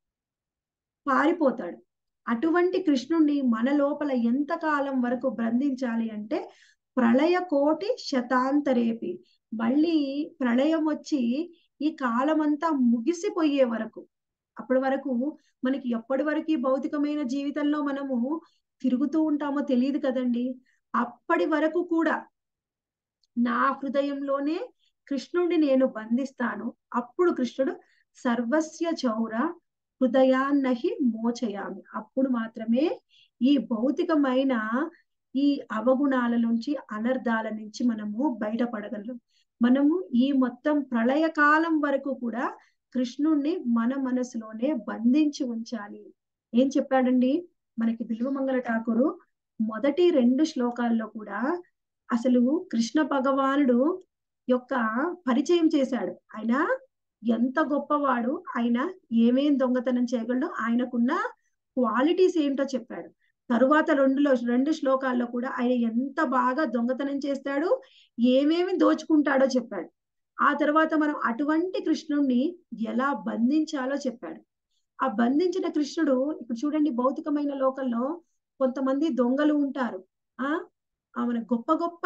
పారిపోతాడు అటువంటి కృష్ణుణ్ణి మన లోపల ఎంత కాలం వరకు బంధించాలి అంటే ప్రళయ కోటి శతాంతరేపి మళ్ళీ ప్రళయం వచ్చి ఈ కాలం అంతా ముగిసిపోయే వరకు అప్పటి వరకు మనకి ఎప్పటి వరకు భౌతికమైన జీవితంలో మనము తిరుగుతూ ఉంటామో తెలియదు కదండి అప్పటి వరకు కూడా నా హృదయంలోనే కృష్ణుడిని నేను బంధిస్తాను అప్పుడు కృష్ణుడు సర్వస్య చౌర హృదయాన్నహి మోచయామి అప్పుడు మాత్రమే ఈ భౌతికమైన ఈ అవగుణాల నుంచి అనర్థాల నుంచి మనము బయటపడగలం మనము ఈ మొత్తం ప్రళయ కాలం వరకు కూడా కృష్ణుణ్ణి మన మనసులోనే బంధించి ఉంచాలి ఏం చెప్పాడండి మనకి బిల్వమంగళ ఠాకూరు మొదటి రెండు శ్లోకాల్లో కూడా అసలు కృష్ణ భగవానుడు యొక్క పరిచయం చేశాడు ఆయన ఎంత గొప్పవాడు ఆయన ఏమేం దొంగతనం చేయగలడు ఆయనకున్న క్వాలిటీస్ ఏంటో చెప్పాడు తరువాత రెండులో రెండు శ్లోకాల్లో కూడా ఆయన ఎంత బాగా దొంగతనం చేస్తాడు ఏమేమి దోచుకుంటాడో చెప్పాడు ఆ తర్వాత మనం అటువంటి కృష్ణుణ్ణి ఎలా బంధించాలో చెప్పాడు ఆ బంధించిన కృష్ణుడు ఇప్పుడు చూడండి భౌతికమైన లోకంలో కొంతమంది దొంగలు ఉంటారు ఆ మన గొప్ప గొప్ప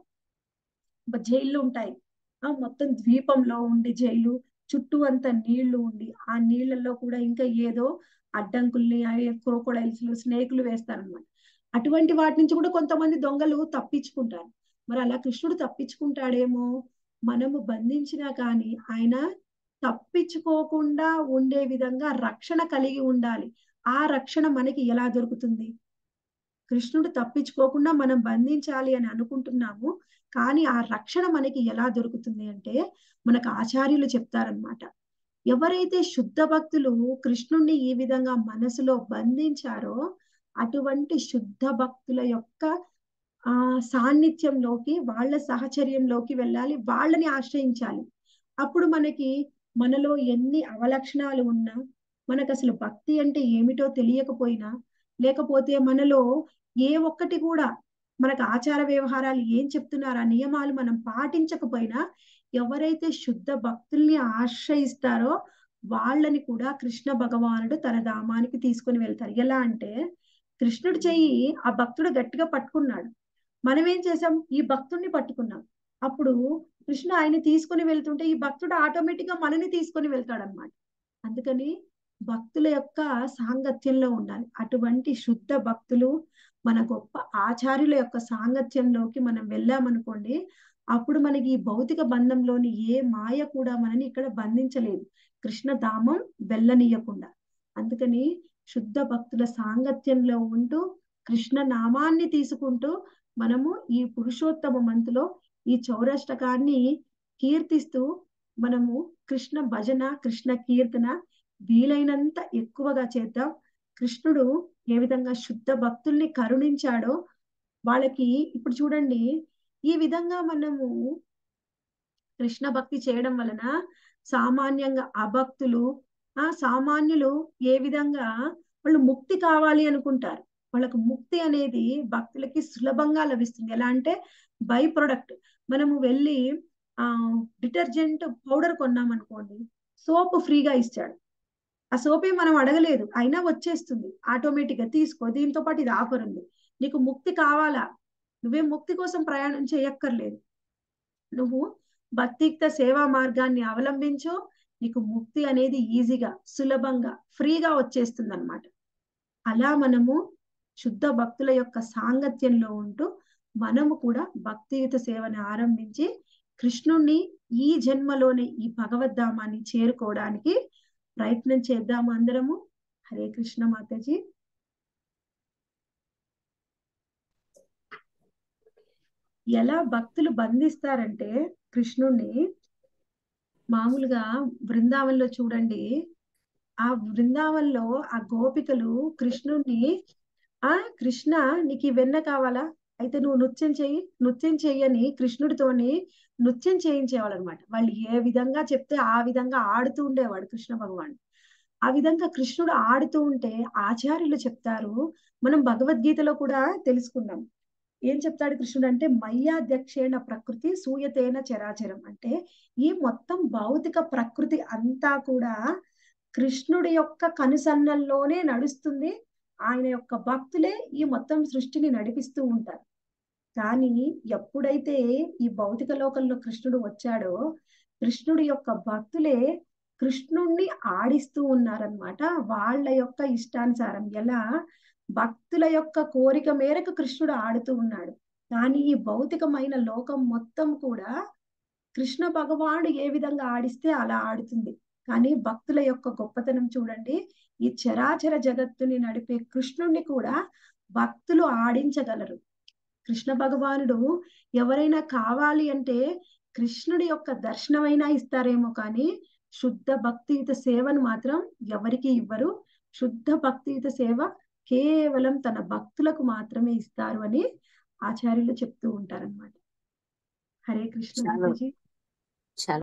జైళ్ళు ఉంటాయి ఆ మొత్తం ద్వీపంలో ఉండి జైలు చుట్టూ అంతా నీళ్లు ఉండి ఆ నీళ్లలో కూడా ఇంకా ఏదో అడ్డంకుల్ని క్రోకోడైల్స్ స్నేకులు వేస్తారనమాట అటువంటి వాటి నుంచి కూడా కొంతమంది దొంగలు తప్పించుకుంటారు మరి అలా కృష్ణుడు తప్పించుకుంటాడేమో మనము బంధించినా కానీ ఆయన తప్పించుకోకుండా ఉండే విధంగా రక్షణ కలిగి ఉండాలి ఆ రక్షణ మనకి ఎలా దొరుకుతుంది కృష్ణుడు తప్పించుకోకుండా మనం బంధించాలి అని అనుకుంటున్నాము కానీ ఆ రక్షణ మనకి ఎలా దొరుకుతుంది అంటే మనకు ఆచార్యులు చెప్తారనమాట ఎవరైతే శుద్ధ భక్తులు కృష్ణుణ్ణి ఈ విధంగా మనసులో బంధించారో అటువంటి శుద్ధ భక్తుల యొక్క ఆ సాన్నిధ్యంలోకి వాళ్ళ సహచర్యంలోకి వెళ్ళాలి వాళ్ళని ఆశ్రయించాలి అప్పుడు మనకి మనలో ఎన్ని అవలక్షణాలు ఉన్నా మనకు అసలు భక్తి అంటే ఏమిటో తెలియకపోయినా లేకపోతే మనలో ఏ ఒక్కటి కూడా మనకు ఆచార వ్యవహారాలు ఏం చెప్తున్నారు ఆ నియమాలు మనం పాటించకపోయినా ఎవరైతే శుద్ధ భక్తుల్ని ఆశ్రయిస్తారో వాళ్ళని కూడా కృష్ణ భగవానుడు తన ధామానికి తీసుకొని వెళ్తారు ఎలా అంటే కృష్ణుడు చెయ్యి ఆ భక్తుడు గట్టిగా పట్టుకున్నాడు మనం ఏం చేసాం ఈ భక్తుడిని పట్టుకున్నాం అప్పుడు కృష్ణ ఆయన తీసుకొని వెళ్తుంటే ఈ భక్తుడు ఆటోమేటిక్ గా మనని తీసుకొని వెళ్తాడు అనమాట అందుకని భక్తుల యొక్క సాంగత్యంలో ఉండాలి అటువంటి శుద్ధ భక్తులు మన గొప్ప ఆచార్యుల యొక్క సాంగత్యంలోకి మనం వెళ్ళామనుకోండి అప్పుడు మనకి ఈ భౌతిక బంధంలోని ఏ మాయ కూడా మనని ఇక్కడ బంధించలేదు కృష్ణ ధామం వెళ్ళనీయకుండా అందుకని శుద్ధ భక్తుల సాంగత్యంలో ఉంటూ కృష్ణ నామాన్ని తీసుకుంటూ మనము ఈ పురుషోత్తమ మంతులో ఈ చౌరాష్టకాన్ని కీర్తిస్తూ మనము కృష్ణ భజన కృష్ణ కీర్తన వీలైనంత ఎక్కువగా చేద్దాం కృష్ణుడు ఏ విధంగా శుద్ధ భక్తుల్ని కరుణించాడో వాళ్ళకి ఇప్పుడు చూడండి ఈ విధంగా మనము కృష్ణ భక్తి చేయడం వలన సామాన్యంగా అభక్తులు ఆ సామాన్యులు ఏ విధంగా వాళ్ళు ముక్తి కావాలి అనుకుంటారు వాళ్ళకు ముక్తి అనేది భక్తులకి సులభంగా లభిస్తుంది ఎలా అంటే బై ప్రొడక్ట్ మనము వెళ్ళి ఆ డిటర్జెంట్ పౌడర్ కొన్నాం అనుకోండి సోప్ ఫ్రీగా ఇచ్చాడు ఆ సోపే మనం అడగలేదు అయినా వచ్చేస్తుంది ఆటోమేటిక్ గా తీసుకో దీంతో పాటు ఇది ఆఫర్ ఉంది నీకు ముక్తి కావాలా నువ్వే ముక్తి కోసం ప్రయాణం చేయక్కర్లేదు నువ్వు భక్తియుక్త సేవా మార్గాన్ని అవలంబించు నీకు ముక్తి అనేది ఈజీగా సులభంగా ఫ్రీగా వచ్చేస్తుంది అనమాట అలా మనము శుద్ధ భక్తుల యొక్క సాంగత్యంలో ఉంటూ మనము కూడా భక్తియుత సేవని ఆరంభించి కృష్ణుణ్ణి ఈ జన్మలోనే ఈ భగవద్ధామాన్ని చేరుకోవడానికి ప్రయత్నం చేద్దాము అందరము హరే కృష్ణ మాతాజీ ఎలా భక్తులు బంధిస్తారంటే కృష్ణుణ్ణి మామూలుగా బృందావనంలో చూడండి ఆ బృందావనంలో ఆ గోపికలు కృష్ణుణ్ణి ఆ కృష్ణ నీకు ఈ వెన్న కావాలా అయితే నువ్వు నృత్యం చెయ్యి నృత్యం చెయ్యని కృష్ణుడితోని నృత్యం చేయించేవాడు అనమాట వాళ్ళు ఏ విధంగా చెప్తే ఆ విధంగా ఆడుతూ ఉండేవాడు కృష్ణ భగవాన్ ఆ విధంగా కృష్ణుడు ఆడుతూ ఉంటే ఆచార్యులు చెప్తారు మనం భగవద్గీతలో కూడా తెలుసుకున్నాం ఏం చెప్తాడు కృష్ణుడు అంటే మయ్యాధ్యక్షేణ ప్రకృతి సూయతేన చరాచరం అంటే ఈ మొత్తం భౌతిక ప్రకృతి అంతా కూడా కృష్ణుడి యొక్క కనుసన్నల్లోనే నడుస్తుంది ఆయన యొక్క భక్తులే ఈ మొత్తం సృష్టిని నడిపిస్తూ ఉంటారు కానీ ఎప్పుడైతే ఈ భౌతిక లోకంలో కృష్ణుడు వచ్చాడో కృష్ణుడి యొక్క భక్తులే కృష్ణుణ్ణి ఆడిస్తూ ఉన్నారనమాట వాళ్ళ యొక్క ఇష్టానుసారం ఎలా భక్తుల యొక్క కోరిక మేరకు కృష్ణుడు ఆడుతూ ఉన్నాడు కానీ ఈ భౌతికమైన లోకం మొత్తం కూడా కృష్ణ భగవానుడు ఏ విధంగా ఆడిస్తే అలా ఆడుతుంది కానీ భక్తుల యొక్క గొప్పతనం చూడండి ఈ చరాచర జగత్తుని నడిపే కృష్ణుణ్ణి కూడా భక్తులు ఆడించగలరు కృష్ణ భగవానుడు ఎవరైనా కావాలి అంటే కృష్ణుడి యొక్క దర్శనమైనా ఇస్తారేమో కానీ శుద్ధ భక్తియుత సేవను మాత్రం ఎవరికి ఇవ్వరు శుద్ధ భక్తియుత సేవ కేవలం తన భక్తులకు మాత్రమే ఇస్తారు అని ఆచార్యులు చెప్తూ ఉంటారన్నమాట హరే కృష్ణ చాలా మాతాజీ చాలా